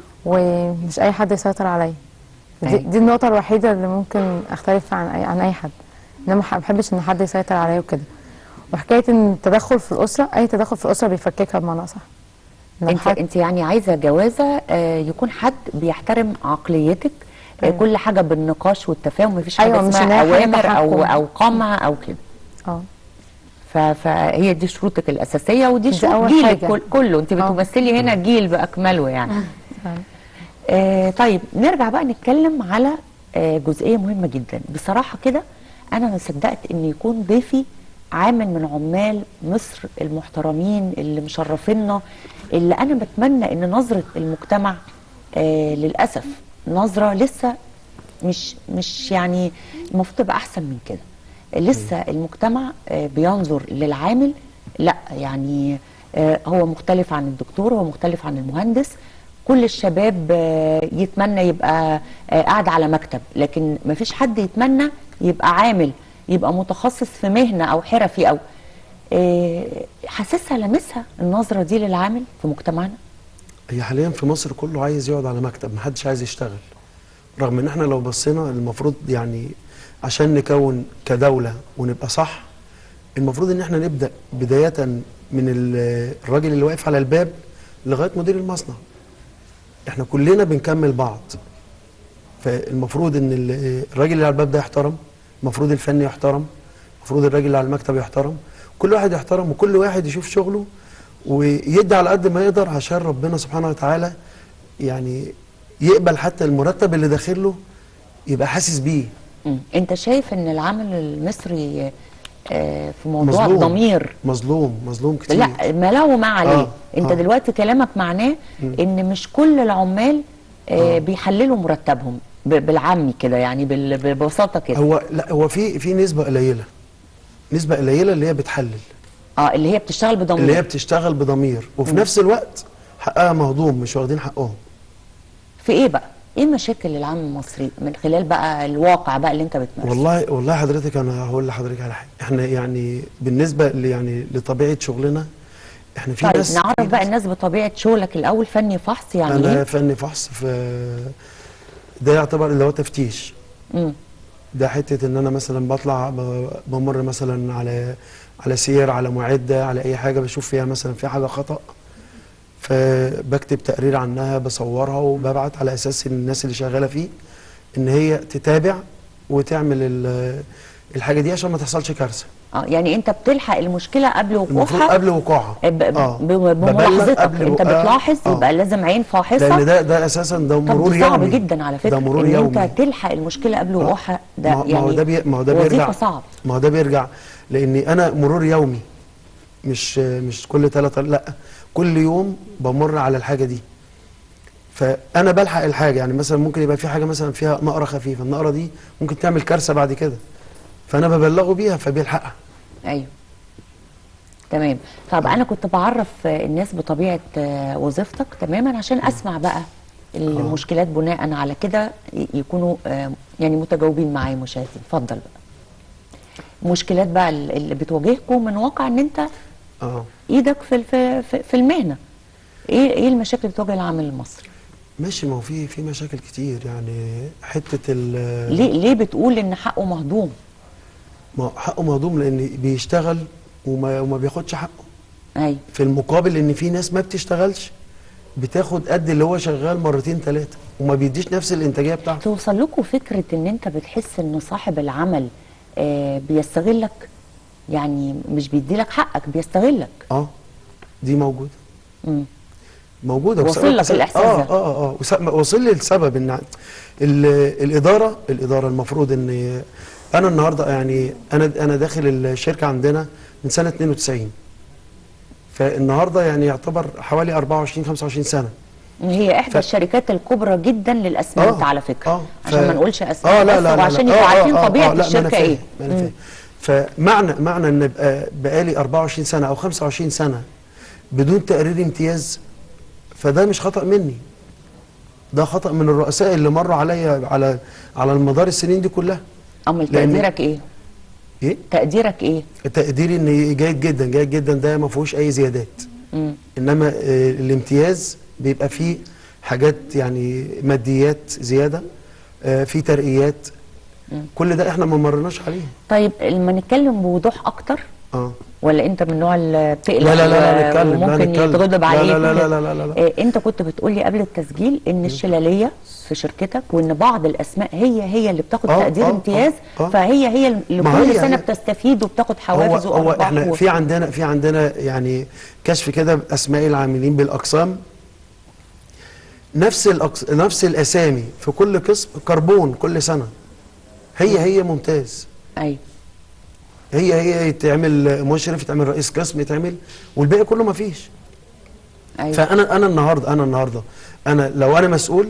ومش اي حد يسيطر عليا دي, أيوة. دي النقطه الوحيده اللي ممكن اختلف عن اي عن اي حد ان انا ما بحبش ان حد يسيطر عليا وكده وحكايه ان التدخل في الاسره اي تدخل في الاسره بيفككها بمعنى صح لو انت حد- انت يعني عايزه جوازه آه، يكون حد بيحترم عقليتك آه، أيوة. كل حاجه بالنقاش والتفاهم مفيش حاجه أيوة، مش إن اسمها هي حاجة اوامر او تحكم. او قمع او كده اه ف- فهي دي شروطك الاساسيه ودي دي شروط أول جيلك حاجة. كل كله انت آه. بتمثلي هنا جيل باكمله يعني فعلا. آه طيب نرجع بقى نتكلم على آه جزئيه مهمه جدا بصراحه كده انا ما صدقت ان يكون ضيفي عامل من عمال مصر المحترمين اللي مشرفينا اللي انا بتمنى ان نظره المجتمع آه للاسف نظره لسه مش مش يعني المفروض تبقى احسن من كده لسه المجتمع آه، بينظر للعامل لا يعني آه، هو مختلف عن الدكتور هو مختلف عن المهندس كل الشباب آه، يتمنى يبقى آه، قاعد على مكتب لكن مفيش حد يتمنى يبقى عامل يبقى متخصص في مهنة او حرفي او آه، حاسسها لمسها النظرة دي للعامل في مجتمعنا هي حاليا في مصر كله عايز يقعد على مكتب محدش عايز يشتغل رغم ان احنا لو بصينا المفروض يعني عشان نكون كدولة ونبقى صح المفروض ان احنا نبدأ بداية من ال- الراجل اللي واقف على الباب لغاية مدير المصنع احنا كلنا بنكمل بعض فالمفروض ان ال- الراجل اللي على الباب ده يحترم المفروض الفني يحترم المفروض الراجل اللي على المكتب يحترم كل واحد يحترم وكل واحد يشوف شغله ويدي على قد ما يقدر عشان ربنا سبحانه وتعالى يعني يقبل حتى المرتب اللي داخله يبقى حاسس بيه مم. انت شايف ان العامل المصري آه، في موضوع مظلوم الضمير مظلوم مظلوم كتير لا ما له وما عليه آه، انت آه. دلوقتي كلامك معناه ان مش كل العمال آه بيحللوا مرتبهم ب- بالعامي كده يعني بال- ببساطه كده هو لا هو في في نسبة قليلة نسبة قليلة اللي هي بتحلل اه اللي هي بتشتغل اللي هي بضمير بتشتغل بضمير وفي نفس الوقت حقها مهضوم مش واخدين حقهم في ايه بقى ايه مشاكل العام المصري من خلال بقى الواقع بقى اللي انت بتمارسه والله والله حضرتك انا هقول لحضرتك على حاجه احنا يعني بالنسبه ل- يعني لطبيعه شغلنا احنا في طيب ناس نعرف في بقى ناس- الناس بطبيعه شغلك الاول فني فحص يعني انا ايه فني فحص في ده يعتبر اللي هو تفتيش مم. ده حته ان انا مثلا بطلع ب- بمر مثلا على على سير على معده على اي حاجه بشوف فيها مثلا في حاجه خطا فبكتب تقرير عنها بصورها وببعت على اساس ان الناس اللي شغاله فيه ان هي تتابع وتعمل ال- الحاجه دي عشان ما تحصلش كارثه اه يعني انت بتلحق المشكله قبل المفروض وقوعها قبل وقوعها ب- ب- آه. ب- ببلغ بملاحظتك قبل انت وقوعها. بتلاحظ آه. يبقى لازم عين فاحصه لان ده ده اساسا ده طب مرور دي صعب يومي جدا على فكره ده مرور ان يومي انت تلحق المشكله قبل وقوعها ده ما- ما يعني هو ده بي ما هو ده وظيفه بيرجع صعب ما هو ده بيرجع لاني انا مرور يومي مش مش كل ثلاثة لا كل يوم بمر على الحاجه دي فانا بلحق الحاجه يعني مثلا ممكن يبقى في حاجه مثلا فيها نقره خفيفه النقره دي ممكن تعمل كارثه بعد كده فانا ببلغه بيها فبيلحقها ايوه تمام طب انا كنت بعرف آه، الناس بطبيعه آه، وظيفتك تماما عشان اسمع بقى المشكلات بناء على كده ي- يكونوا آه، يعني متجاوبين معايا مشاهدين اتفضل بقى مشكلات بقى ال- اللي بتواجهكم من واقع ان انت اه ايدك في ال- في في- في المهنه ايه ايه المشاكل اللي بتواجه العامل المصري ماشي ما هو في في مشاكل كتير يعني حته ال ليه ليه بتقول ان حقه مهضوم ما هو حقه مهضوم لان بيشتغل وما وما بياخدش حقه ايوه في المقابل ان في ناس ما بتشتغلش بتاخد قد اللي هو شغال مرتين ثلاثه وما بيديش نفس الانتاجيه بتاعته توصل لكم فكره ان انت بتحس ان صاحب العمل آه بيستغلك يعني مش بيدي لك حقك بيستغلك اه دي موجوده مم. موجوده وصل وس- لك وس- الإحساس اه ده. اه اه وس- وصل لي السبب ان ال- الاداره الاداره المفروض ان انا النهارده يعني انا انا داخل الشركه عندنا من سنه 92 فالنهارده يعني يعتبر حوالي 24 25 سنه هي احدى ف- الشركات الكبرى جدا للاسمنت آه، على فكره آه، عشان ف- ما نقولش اسماء اه لا بس لا لا وعشان لا. يبقوا آه، عارفين آه، آه، طبيعه لا، ما أنا الشركه فاهم، ايه ما أنا مم. فاهم. فمعنى معنى ان ابقى بقالي 24 سنه او 25 سنه بدون تقرير امتياز فده مش خطا مني ده خطا من الرؤساء اللي مروا عليا على على المدار السنين دي كلها امال لأن- تقديرك ايه ايه تقديرك ايه تقديري ان جيد جدا جيد جدا ده ما فيهوش اي زيادات مم. انما آه، الامتياز بيبقى فيه حاجات يعني ماديات زياده آه، في ترقيات كل ده احنا ما مرناش عليه طيب لما نتكلم بوضوح اكتر اه ولا انت من النوع اللي بتقلق لا لا لا و- لا نتكلم لا وممكن نتكلم يتغضب لا عليك لا لا وكده؟ لا لا لا لا آه، انت كنت بتقولي قبل التسجيل ان الشلاليه في شركتك وان بعض الاسماء هي هي اللي بتاخد آه، تقدير آه، امتياز آه، آه. فهي هي اللي ما كل هي- سنه هي- بتستفيد وبتاخد هو حوافز هو وارباح احنا و- في عندنا في عندنا يعني كشف كده باسماء العاملين بالاقسام نفس الأقس... نفس الاسامي في كل قسم كربون كل سنه هي هي ممتاز ايوه هي هي يتعمل مشرف يتعمل رئيس قسم يتعمل والباقي كله ما فيش ايوه فانا انا النهارده انا النهارده انا لو انا مسؤول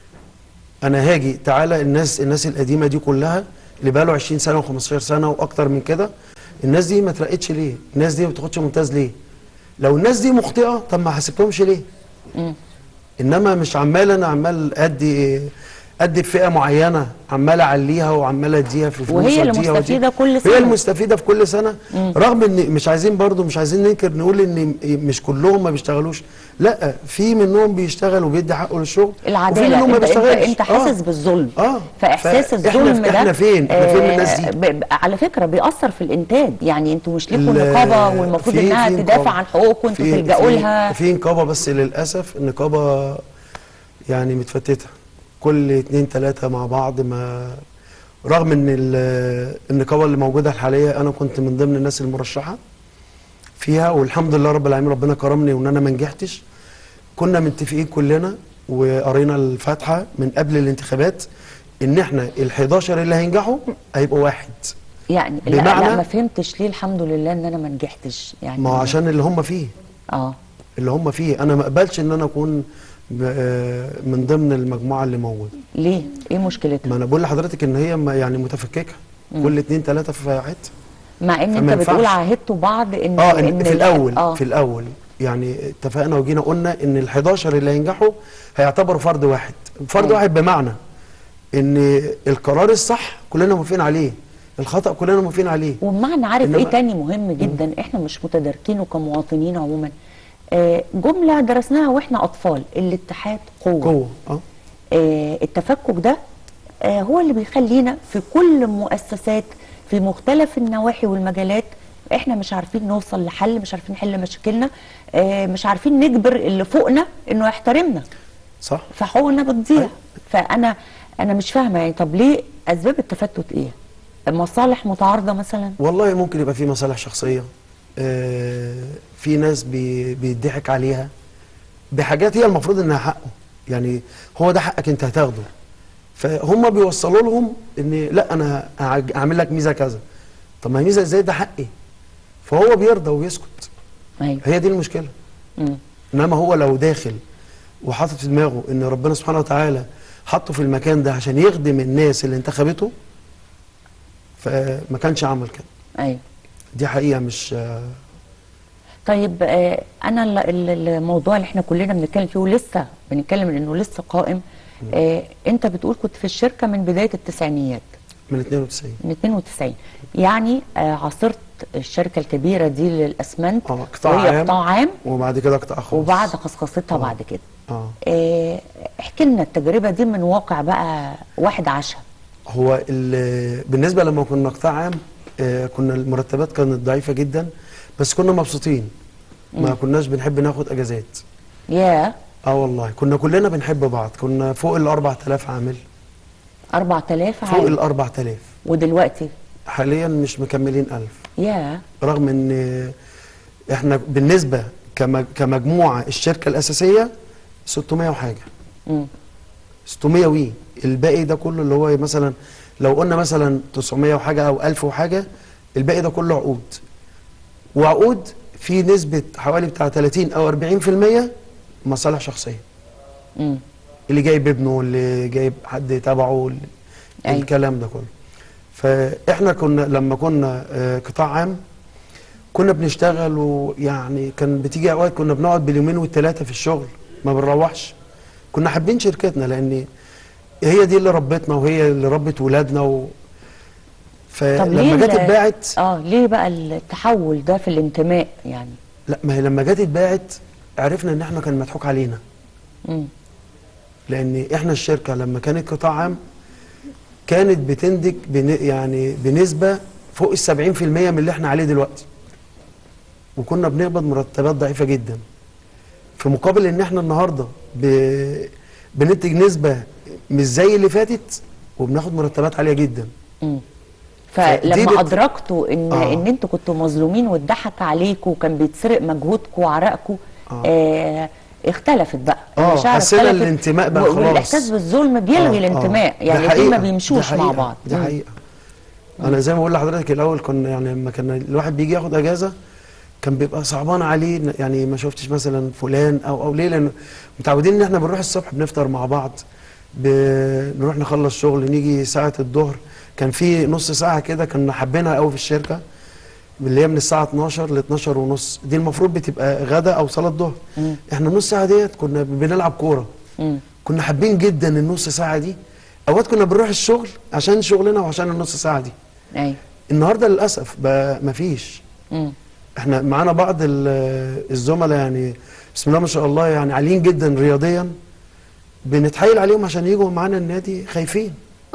انا هاجي تعالى الناس الناس القديمه دي كلها اللي بقى له 20 سنه و15 سنه واكتر من كده الناس دي ما ترقتش ليه الناس دي ما بتاخدش ممتاز ليه لو الناس دي مخطئه طب ما حاسبتهمش ليه مم. انما مش عمال انا عمال ادي ادي فئه معينه عمال اعليها وعمال اديها في فلوس وهي اللي وأديها وأديها. مستفيدة كل سنة. هي المستفيده في كل سنه رغم ان مش عايزين برضو مش عايزين ننكر نقول ان مش كلهم ما بيشتغلوش لا في منهم بيشتغل وبيدي حقه للشغل وفي العداله منهم ما انت انت, بيشتغلش انت حاسس بالظلم اه فاحساس فإحنا- الظلم ده احنا فين احنا فين من الناس دي ب- ب- على فكره بيأثر في الانتاج يعني انتوا مش ليكوا ال- نقابه والمفروض في- انها في تدافع نقابة. عن حقوقكم انتوا في- تلجأوا في- لها في نقابه بس للاسف النقابه يعني متفتته كل اتنين تلاته مع بعض ما رغم ان ال- النقابه اللي موجوده الحاليه انا كنت من ضمن الناس المرشحه فيها والحمد لله رب العالمين ربنا كرمني وان انا ما نجحتش كنا متفقين كلنا وقرينا الفاتحه من قبل الانتخابات ان احنا ال11 اللي هينجحوا هيبقوا واحد يعني لا, لا بمعنى- ما فهمتش ليه الحمد لله ان انا ما نجحتش يعني ما هو عشان اللي هم فيه اه اللي هم فيه انا ما اقبلش ان انا اكون ب- آه، من ضمن المجموعه اللي موجوده ليه ايه مشكلتها ما انا بقول لحضرتك ان هي ما- يعني متفككه كل اتنين تلاته في حته مع ان فما انت بتقول ينفعش. عاهدتوا بعض ان اه إن إن في ال- الاول اه في الاول يعني اتفقنا وجينا قلنا ان ال11 اللي هينجحوا هيعتبروا فرد واحد فرد أيوة. واحد بمعنى ان القرار الصح كلنا موافقين عليه الخطا كلنا موافقين عليه وبمعنى عارف إنما- ايه تاني مهم جدا احنا مش متداركينه كمواطنين عموما آه جمله درسناها واحنا اطفال الاتحاد قوه, قوه اه آه التفكك ده آه هو اللي بيخلينا في كل المؤسسات في مختلف النواحي والمجالات احنا مش عارفين نوصل لحل مش عارفين نحل مشاكلنا آه مش عارفين نجبر اللي فوقنا انه يحترمنا صح فحقوقنا بتضيع أيوة. فانا انا مش فاهمه يعني طب ليه اسباب التفتت ايه مصالح متعارضه مثلا والله ممكن يبقى في مصالح شخصية آه، في ناس بي- بيضحك عليها بحاجات هي المفروض انها حقه يعني هو ده حقك انت هتاخده فهم بيوصلوا لهم ان لا انا هعج- هعمل لك ميزة كذا طب ما هي ميزة ازاي ده حقي فهو بيرضى ويسكت ايوه هي دي المشكلة مم. انما هو لو داخل وحاطط في دماغه ان ربنا سبحانه وتعالى حطه في المكان ده عشان يخدم الناس اللي انتخبته فما كانش عمل كده ايوه دي حقيقة مش آه، طيب آه انا ال- ال- الموضوع اللي احنا كلنا بنتكلم فيه ولسه بنتكلم انه لسه قائم آه انت بتقول كنت في الشركه من بدايه التسعينيات من 92 من 92 يعني آه عاصرت الشركه الكبيره دي للاسمنت اه قطاع وهي عام قطاع عام وبعد كده قطاع خاص وبعد خصخصتها آه. بعد كده اه آه، احكي لنا التجربه دي من واقع بقى واحد عاشها هو ال- بالنسبة لما كنا قطاع عام آه، كنا المرتبات كانت ضعيفة جدا بس كنا مبسوطين ما كناش بنحب ناخد اجازات يا اه والله كنا كلنا بنحب بعض كنا فوق ال 4000 عامل 4000 فوق ال عام 4000 ودلوقتي حاليا مش مكملين 1000 يا رغم ان احنا بالنسبة كمج- كمجموعة الشركة الأساسية 600 وحاجة مم. 600 وي الباقي ده كله اللي هو مثلا لو قلنا مثلا 900 وحاجه او 1000 وحاجه الباقي ده كله عقود وعقود في نسبه حوالي بتاع 30 او 40% مصالح شخصيه مم. اللي جايب ابنه اللي جايب حد تبعه اللي أيوة. الكلام ده كله فاحنا كنا لما كنا آه، قطاع عام كنا بنشتغل ويعني كان بتيجي اوقات كنا بنقعد باليومين والثلاثه في الشغل ما بنروحش كنا حابين شركتنا لان هي دي اللي ربتنا وهي اللي ربت ولادنا و... طب ليه فلما جت ال- اتباعت اه ليه بقى التحول ده في الانتماء يعني لا ما هي لما جت اتباعت عرفنا ان احنا كان مضحوك علينا مم. لان احنا الشركه لما كانت قطاع عام كانت بتنتج بن يعني بنسبه فوق ال 70% من اللي احنا عليه دلوقتي وكنا بنقبض مرتبات ضعيفه جدا في مقابل ان احنا النهارده ب... بننتج نسبه مش زي اللي فاتت وبناخد مرتبات عاليه جدا مم. فدي فلما بت- ادركتوا ان آه. ان انتوا كنتوا مظلومين واتضحك عليكم وكان بيتسرق مجهودكم وعرقكم آه. آه اختلفت بقى آه، المشاعر حسينا اختلفت الانتماء بقى و- خلاص. والاحساس بالظلم بيلغي آه، الانتماء آه. يعني دي الاتنين ما حقيقة، بيمشوش دي مع حقيقة، بعض دي مم. حقيقة انا زي ما بقول لحضرتك الاول كنا يعني لما كان الواحد بيجي ياخد اجازه كان بيبقى صعبان عليه يعني ما شفتش مثلا فلان او او ليه لان متعودين ان احنا بنروح الصبح بنفطر مع بعض بنروح نخلص شغل نيجي ساعه الظهر كان في نص ساعه كده كنا حابينها قوي في الشركه اللي هي من الساعه 12 ل 12 ونص دي المفروض بتبقى غدا او صلاه ظهر مم. احنا النص ساعه ديت كنا بنلعب كوره مم. كنا حابين جدا النص ساعه دي اوقات كنا بنروح الشغل عشان شغلنا وعشان النص ساعه دي ايوه النهارده للاسف بقى مفيش مم. احنا معانا بعض ال- الزملاء يعني بسم الله ما شاء الله يعني عاليين جدا رياضيا بنتحايل عليهم عشان يجوا معانا النادي خايفين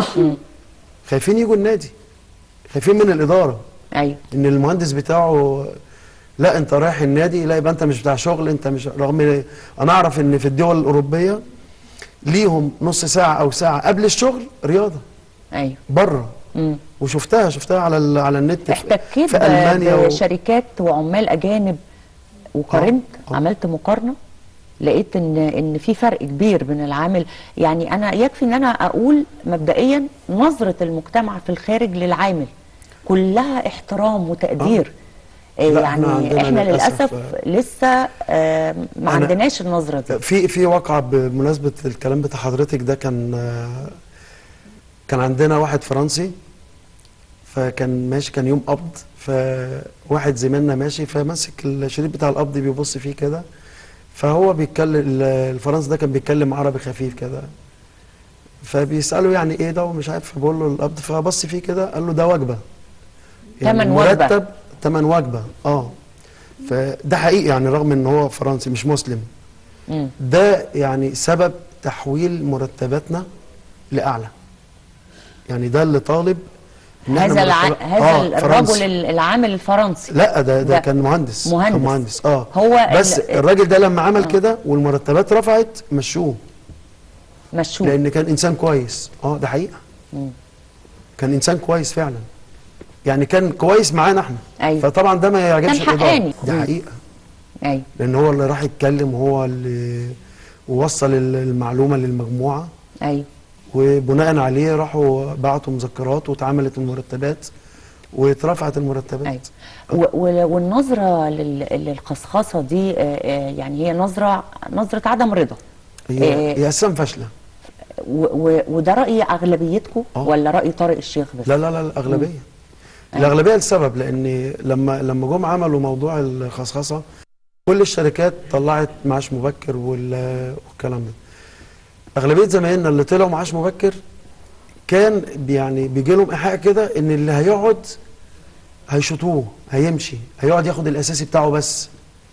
خايفين يجوا النادي خايفين من الاداره ايوه ان المهندس بتاعه لا انت رايح النادي لا يبقى انت مش بتاع شغل انت مش رغم ان انا اعرف ان في الدول الاوروبيه ليهم نص ساعه او ساعه قبل الشغل رياضه ايوه بره مم. وشفتها شفتها على ال- على النت في- احتكيت في المانيا و... بشركات وعمال اجانب وقارنت آه. عملت مقارنه لقيت ان ان في فرق كبير بين العامل يعني انا يكفي ان انا اقول مبدئيا نظره المجتمع في الخارج للعامل كلها احترام وتقدير آه. لا، يعني إحنا عندنا احنا للأسف، للاسف لسه آه ما أنا- عندناش النظره دي في في واقعة بمناسبة الكلام بتاع حضرتك ده كان آه، كان عندنا واحد فرنسي فكان ماشي كان يوم قبض فواحد زميلنا ماشي فمسك الشريط بتاع القبض بيبص فيه كده فهو بيتكلم ال- الفرنسي ده كان بيتكلم عربي خفيف كده فبيسأله يعني ايه ده ومش عارف فبقول له القبض فبص فيه كده قال له ده وجبة تمن وجبة. مرتب تمن وجبة اه فده حقيقي يعني رغم ان هو فرنسي مش مسلم مم. ده يعني سبب تحويل مرتباتنا لأعلى يعني ده اللي طالب إن إحنا هذا الع... مرتبات- هذا آه، الرجل فرنسي. ال- العامل الفرنسي لا ده, ده ده كان مهندس مهندس. كان مهندس اه هو بس ال- الراجل ده لما عمل كده والمرتبات رفعت مشوه مشهور لان كان انسان كويس اه ده حقيقه مم. كان انسان كويس فعلا يعني كان كويس معانا احنا أيوة. فطبعا ده ما يعجبش كان الإدارة. حقاني. ده مم. حقيقه ايوه لان هو اللي راح يتكلم وهو اللي وصل ال- المعلومه للمجموعه ايوه وبناء عليه راحوا بعتوا مذكرات واتعملت المرتبات واترفعت المرتبات ايوه و- و- والنظره لل- للخصخصه دي آه، آه، يعني هي نظره نظره عدم رضا هي إيه. هي اساسا فاشله و- و- وده راي اغلبيتكم آه. ولا راي طارق الشيخ بس لا لا لا الاغلبيه الاغلبيه لسبب لان لما لما جم عملوا موضوع الخصخصه كل الشركات طلعت معاش مبكر وال- والكلام ده اغلبيه زمايلنا اللي طلعوا معاش مبكر كان بي- يعني بيجي لهم ايحاء كده ان اللي هيقعد هيشطوه هيمشي هيقعد ياخد الاساسي بتاعه بس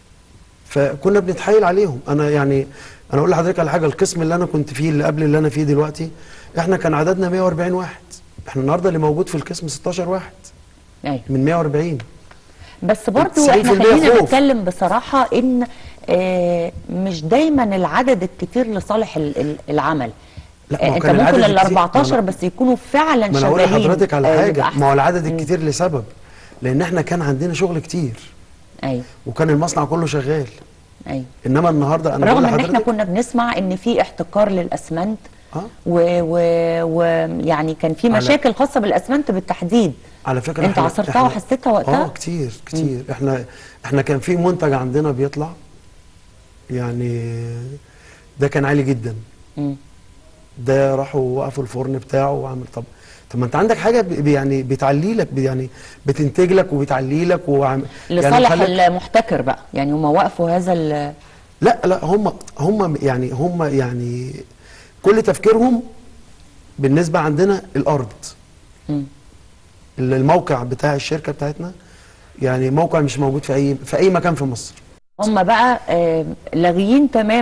فكنا بنتحايل عليهم انا يعني انا اقول لحضرتك على حاجه القسم اللي انا كنت فيه اللي قبل اللي انا فيه دلوقتي احنا كان عددنا 140 واحد احنا النهارده اللي موجود في القسم 16 واحد ايوه من 140 بس برضو 90% احنا خلينا خوف. نتكلم بصراحه ان آه، مش دايما العدد الكتير لصالح ال- ال- العمل لا، ما هو آه، انت كان ممكن العدد ال الكتير- 14 ما أنا- بس يكونوا فعلا ما انا هقول شغالين لحضرتك على آه، حاجه يبقى ما هو أحسن. العدد الكتير لسبب لان احنا كان عندنا شغل كتير ايوه وكان المصنع كله شغال ايوه انما النهارده انا رغم بقول ان احنا لحضرتك كنا بنسمع ان في احتكار للاسمنت اه ويعني كان في على- مشاكل خاصه بالاسمنت بالتحديد على فكره انت إحنا- عصرتها إحنا- وحسيتها وقتها؟ اه كتير كتير احنا احنا كان في منتج عندنا بيطلع يعني ده كان عالي جدا مم. ده راحوا وقفوا الفرن بتاعه وعمل طب طب ما انت عندك حاجه ب- يعني بتعلي لك يعني بتنتج لك وبتعلي لك وعم لصالح خلك- المحتكر بقى يعني هم وقفوا هذا ال- لا لا هم هم يعني هم يعني كل تفكيرهم بالنسبه عندنا الارض مم. الموقع بتاع الشركه بتاعتنا يعني موقع مش موجود في اي في اي مكان في مصر هم بقى آه، لاغيين تماما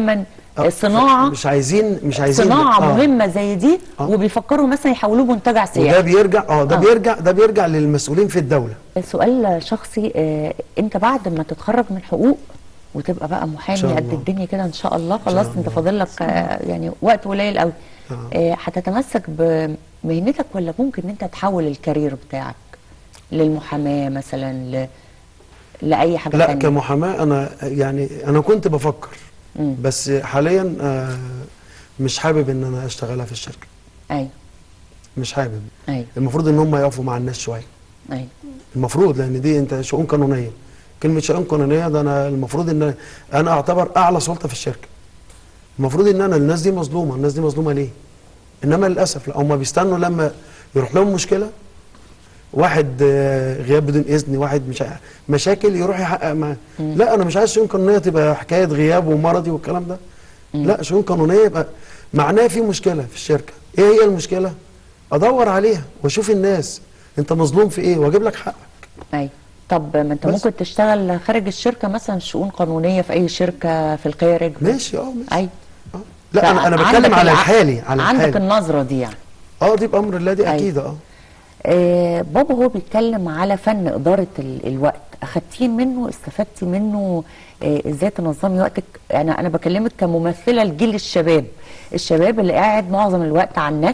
آه، صناعه مش عايزين مش عايزين صناعه آه. مهمه زي دي آه. وبيفكروا مثلا يحولوه منتجع وده سياحي بيرجع اه ده آه. بيرجع ده بيرجع للمسؤولين في الدوله سؤال شخصي آه، انت بعد ما تتخرج من حقوق وتبقى بقى محامي شاء قد الله. الدنيا كده ان شاء الله خلاص انت فاضل لك آه، يعني وقت قليل قوي آه. آه، هتتمسك بمهنتك ولا ممكن ان انت تحول الكارير بتاعك للمحاماه مثلا ل... لاي حاجه لا تانية كمحاماه انا يعني انا كنت بفكر مم. بس حاليا آه، مش حابب ان انا اشتغلها في الشركه ايوه مش حابب ايوه المفروض ان هم يقفوا مع الناس شويه ايوه المفروض لان دي انت شؤون قانونيه كلمه شؤون قانونيه ده انا المفروض ان انا اعتبر اعلى سلطه في الشركه المفروض ان انا الناس دي مظلومه الناس دي مظلومه ليه انما للاسف لا هم بيستنوا لما يروح لهم مشكله واحد آه، غياب بدون اذن واحد مش ع- مشاكل يروح يحقق معاه لا انا مش عايز شؤون قانونيه تبقى حكايه غياب ومرضي والكلام ده لا شؤون قانونيه يبقى معناها في مشكله في الشركه ايه هي المشكله ادور عليها واشوف الناس انت مظلوم في ايه واجيب لك حقك ايوه طب ما انت بس. ممكن تشتغل خارج الشركه مثلا شؤون قانونيه في اي شركه في الخارج ماشي اه ماشي ايوه آه. لا انا انا فعندك بتكلم على الع- الحالي على عندك الحالي النظره دي يعني اه دي بامر الله دي أيوة. اكيد اه آه بابا هو بيتكلم على فن إدارة ال- الوقت أخدتيه منه استفدتي منه آه إزاي تنظمي وقتك أنا أنا بكلمك كممثلة لجيل الشباب الشباب اللي قاعد معظم الوقت على النت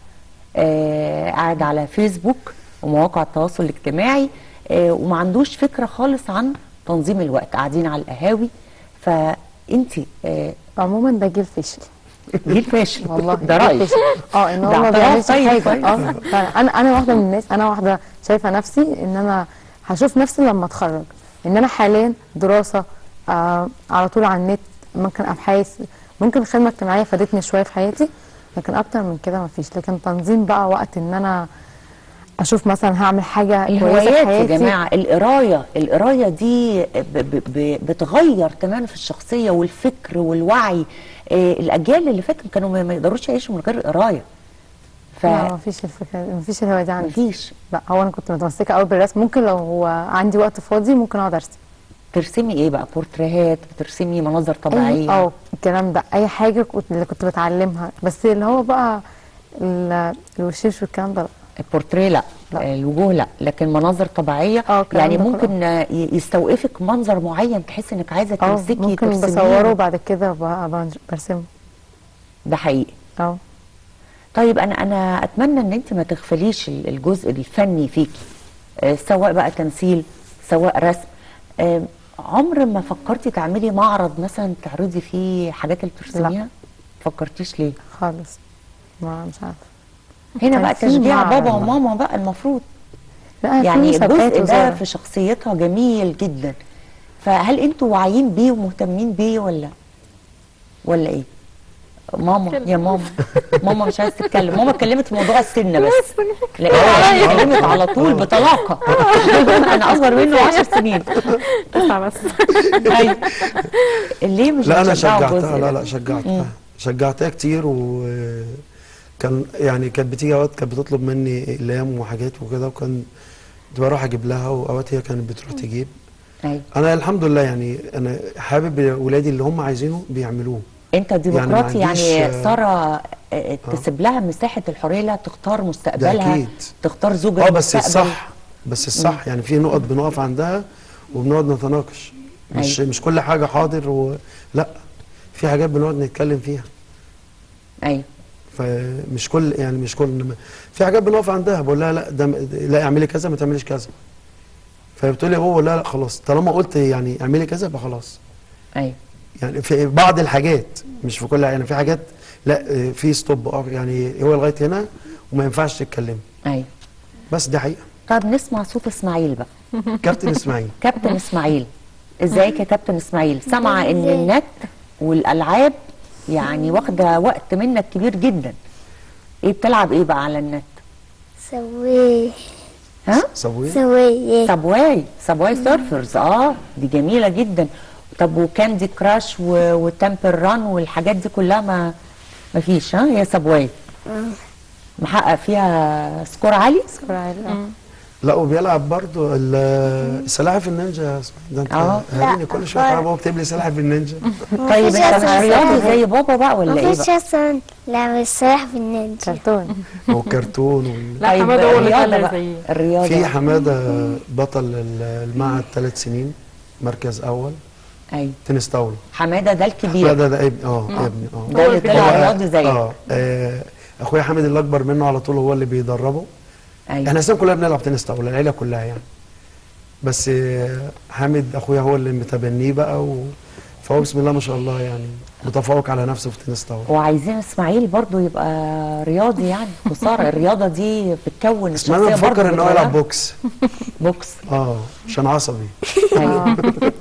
آه قاعد على فيسبوك ومواقع التواصل الاجتماعي آه وما عندوش فكرة خالص عن تنظيم الوقت قاعدين على القهاوي فأنتي آه عموما ده جيل فاشل جيل فاشل والله ده جيل رأيي فاشل. اه ان ده هو ما اعتراف بيعملش طيب حاجه كويس. اه فعلا. انا انا واحده من الناس انا واحده شايفه نفسي ان انا هشوف نفسي لما اتخرج ان انا حاليا دراسه آه على طول على النت ممكن ابحاث ممكن الخدمه الاجتماعيه فادتني شويه في حياتي لكن اكتر من كده ما فيش لكن تنظيم بقى وقت ان انا اشوف مثلا هعمل حاجه كويسه في الهوايات يا حياتي جماعه القرايه القرايه دي ب ب ب بتغير تماما في الشخصيه والفكر والوعي آه الاجيال اللي فاتت كانوا ما ما يقدروش يعيشوا من غير قرايه ف لا ما فيش الفكره ما فيش الهوايه دي عندي مفيش لا هو انا كنت متمسكه قوي بالرسم ممكن لو هو عندي وقت فاضي ممكن اقعد ارسم ترسمي ايه بقى بورتريهات بترسمي مناظر أي- طبيعيه اه الكلام ده اي حاجه كنت اللي كنت بتعلمها بس اللي هو بقى ال- الوشيش والكلام ده لا البورتريه لا, لا. آه، الوجوه لا لكن مناظر طبيعيه اه الكلام يعني ده كله. ممكن آه، ي- يستوقفك منظر معين تحس انك عايزه اه تمسكي ممكن ترسميه. بصوره وبعد كده ب- ب- برسمه ده حقيقي اه طيب انا انا اتمنى ان انت ما تغفليش ال- الجزء الفني فيكي آه، سواء بقى تمثيل سواء رسم آه، عمر ما فكرتي تعملي معرض مثلا تعرضي فيه حاجات اللي بترسميها فكرتيش ليه خالص ما مش عارفه هنا كان بقى في تشجيع معرض. بابا وماما بقى المفروض لا يعني في مسابقات الجزء ده وزارة. في شخصيتها جميل جدا فهل انتوا واعيين بيه ومهتمين بيه ولا ولا ايه ماما يا ماما ماما مش عايزه تتكلم ماما اتكلمت في موضوع السن بس لا اتكلمت على طول بطلاقه انا اصغر منه 10 سنين تسعة بس ايوه ليه مش لا انا بتشجعوا شجعتها الجزء لا ده؟ لا شجعتها شجعتها كتير وكان يعني كانت بتيجي اوقات كانت بتطلب مني اقلام وحاجات وكده وكان كنت بروح اجيب لها واوقات هي كانت بتروح تجيب ايوه انا الحمد لله يعني انا حابب ولادي اللي هم عايزينه بيعملوه انت ديمقراطي عنديش، يعني آه، ساره آه، تسيب لها مساحه الحريه لا تختار مستقبلها أكيد. تختار زوجها اه بس المستقبل. الصح بس الصح يعني في نقط بنقف عندها وبنقعد نتناقش مش أيوة. مش كل حاجه حاضر و... لا في حاجات بنقعد نتكلم فيها ايوه فمش كل يعني مش كل في حاجات بنقف عندها بقول لها لا ده لا اعملي كذا ما تعمليش كذا فبتقول لي يا بابا لا لا خلاص طالما قلت يعني اعملي كذا يبقى خلاص ايوه يعني في بعض الحاجات مش في كل يعني في حاجات لا آه، في ستوب اه يعني هو لغايه هنا وما ينفعش تتكلمي ايوه بس دي حقيقه طب نسمع صوت اسماعيل بقى كابتن اسماعيل كابتن اسماعيل ازيك يا كابتن اسماعيل سامعه ان النت والالعاب يعني واخده وقت منك كبير جدا ايه بتلعب ايه بقى على النت سوي ها صبوي سوي سبواي سبواي سيرفرز اه دي جميله جدا طب وكاندي كراش و- وتمبل ران والحاجات دي كلها ما ما فيش ها هي سبواي محقق فيها سكور عالي سكور عالي اه لا وبيلعب برضه ال- السلاحف النينجا يا اسماعيل ده انت اه. هاريني كل شويه تعالى بابا اكتب لي سلاحف النينجا طيب مفيش انت مش أصلاً رياضي سلاحف. زي بابا بقى ولا ايه مفيش بقى؟ اصلا لعبة السلاحف النينجا كرتون والكرتون وال... لا حماده هو اللي الرياضة طلع بقى زي الرياضة في حماده بطل ال- المعهد ثلاث سنين مركز اول ايوه تنس طاوله حماده ده الكبير حماده ده ابني اه ابني اه ده اللي طلع هو- رياضي زيك اه آه، اخويا حامد اللي اكبر منه على طول هو اللي بيدربه ايوه احنا اصلا كلنا بنلعب تنس طاوله العيله كلها يعني بس آه، حامد اخويا هو اللي متبنيه بقى و... فهو بسم الله ما شاء الله يعني متفوق على نفسه في تنس طاوله وعايزين اسماعيل برضو يبقى رياضي يعني خساره الرياضه دي بتكون اسماعيل الشخصيه برضو بفكر ان هو يلعب بتغيرها. بوكس بوكس اه عشان عصبي ايوه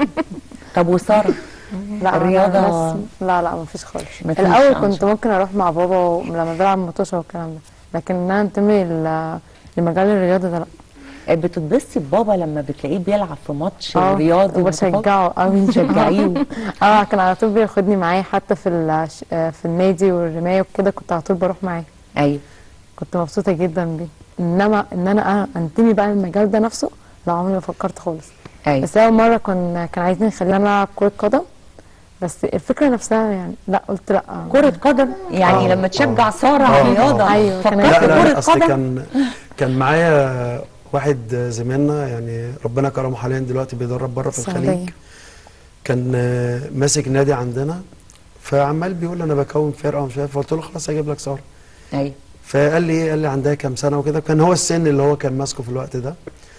طب وساره لا الرياضة- أنا بس لا لا مفيش خالص مفيش الاول أنشطة. كنت ممكن اروح مع بابا و- لما بلعب مطوشه والكلام ده لكن ان انا انتمي ل- لمجال الرياضه ده لا بتتبسطي ببابا لما بتلاقيه بيلعب في ماتش اه رياضي متفوق؟ وبشجعه قوي تشجعيه اه كان على طول بياخدني معاه حتى في الش- آه، في النادي والرمايه وكده كنت على طول بروح معاه ايوه كنت مبسوطه جدا بيه انما ان انا أ- انتمي بقى للمجال ده نفسه لا عمري ما فكرت خالص ايوه بس اول مره كان كان عايزين يخليني العب كره قدم بس الفكره نفسها يعني لا قلت لا كرة قدم يعني آه، لما تشجع آه. سارة آه، على آه. الرياضة أيوة، كان فكرت لا لا كرة لا اصل قدم كان كان معايا واحد زميلنا يعني ربنا كرمه حاليا دلوقتي بيدرب بره في السعودية. الخليج كان آه، ماسك نادي عندنا فعمال بيقول انا بكون فرقه ومش عارف فقلت له خلاص هجيب لك ساره ايوه فقال لي ايه قال لي عندها كام سنه وكده كان هو السن اللي هو كان ماسكه في الوقت ده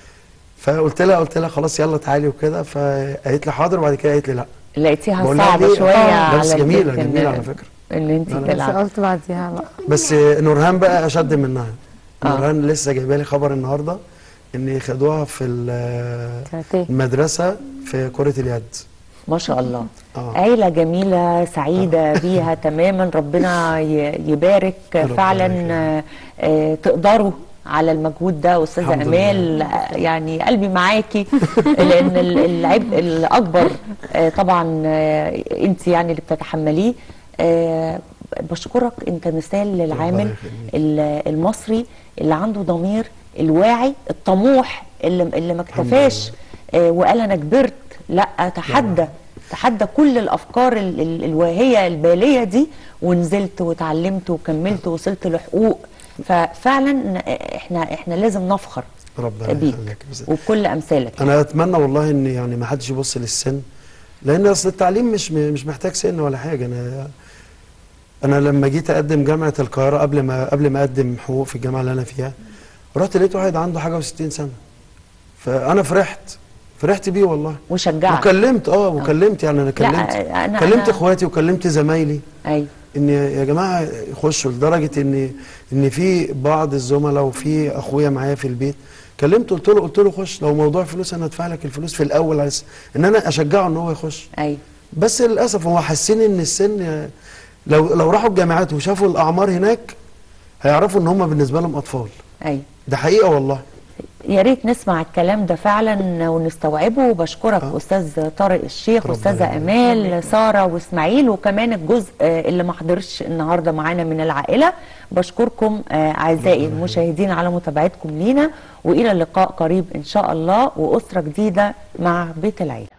فقلت لها قلت لها خلاص يلا تعالي وكده فقالت لي حاضر وبعد كده قالت لي لا لقيتيها بقول لها صعبة ليه؟ شوية آه، على بس جميله البنت إن- جميله على فكره ان انت لا، لا. بس تلعبي قلت بعديها لا بس نورهان بقى اشد منها آه. نورهان لسه جايبه لي خبر النهارده ان خدوها في ال- كاراتيه المدرسه في كره اليد ما شاء الله اه عيلة جميلة سعيدة بيها تماما ربنا ي- يبارك ربنا فعلا يخليك. آه، آه، تقدروا على المجهود ده استاذه الحمد امال آه، يعني قلبي معاكي لان ال- العبء الاكبر آه، طبعا انت يعني اللي بتتحمليه آه، بشكرك انت مثال للعامل يخليك. ال- المصري اللي عنده ضمير الواعي الطموح اللي اللي ما الحمد اكتفاش آه، وقال انا كبرت لا تحدى تحدى كل الافكار ال- ال- الواهيه الباليه دي ونزلت وتعلمت وكملت ووصلت لحقوق ففعلا احنا احنا لازم نفخر ربنا بيك يخليك بس- وبكل امثالك انا اتمنى والله ان يعني ما حدش يبص للسن لان اصل التعليم مش مش محتاج سن ولا حاجه انا انا لما جيت اقدم جامعه القاهره قبل ما قبل ما اقدم حقوق في الجامعه اللي انا فيها رحت لقيت واحد عنده حاجه و60 سنه فانا فرحت فرحت بيه والله وشجعك وكلمت اه وكلمت يعني انا كلمت أنا- كلمت أنا- اخواتي وكلمت زمايلي ايوه ان يا جماعه يخشوا لدرجه ان ان في بعض الزملاء وفي اخويا معايا في البيت كلمته قلت له قلت له خش لو موضوع فلوس انا ادفع لك الفلوس في الاول عايز ان انا اشجعه ان هو يخش ايوه بس للاسف هو حاسين ان السن لو لو راحوا الجامعات وشافوا الاعمار هناك هيعرفوا ان هم بالنسبه لهم اطفال ايوه ده حقيقه والله يا ريت نسمع الكلام ده فعلا ونستوعبه وبشكرك آه. استاذ طارق الشيخ ربنا استاذه يبارك. امال ساره واسماعيل وكمان الجزء آه، اللي ما حضرش النهارده معانا من العائله بشكركم آه، اعزائي المشاهدين على متابعتكم لينا والى اللقاء قريب ان شاء الله واسره جديده مع بيت العيله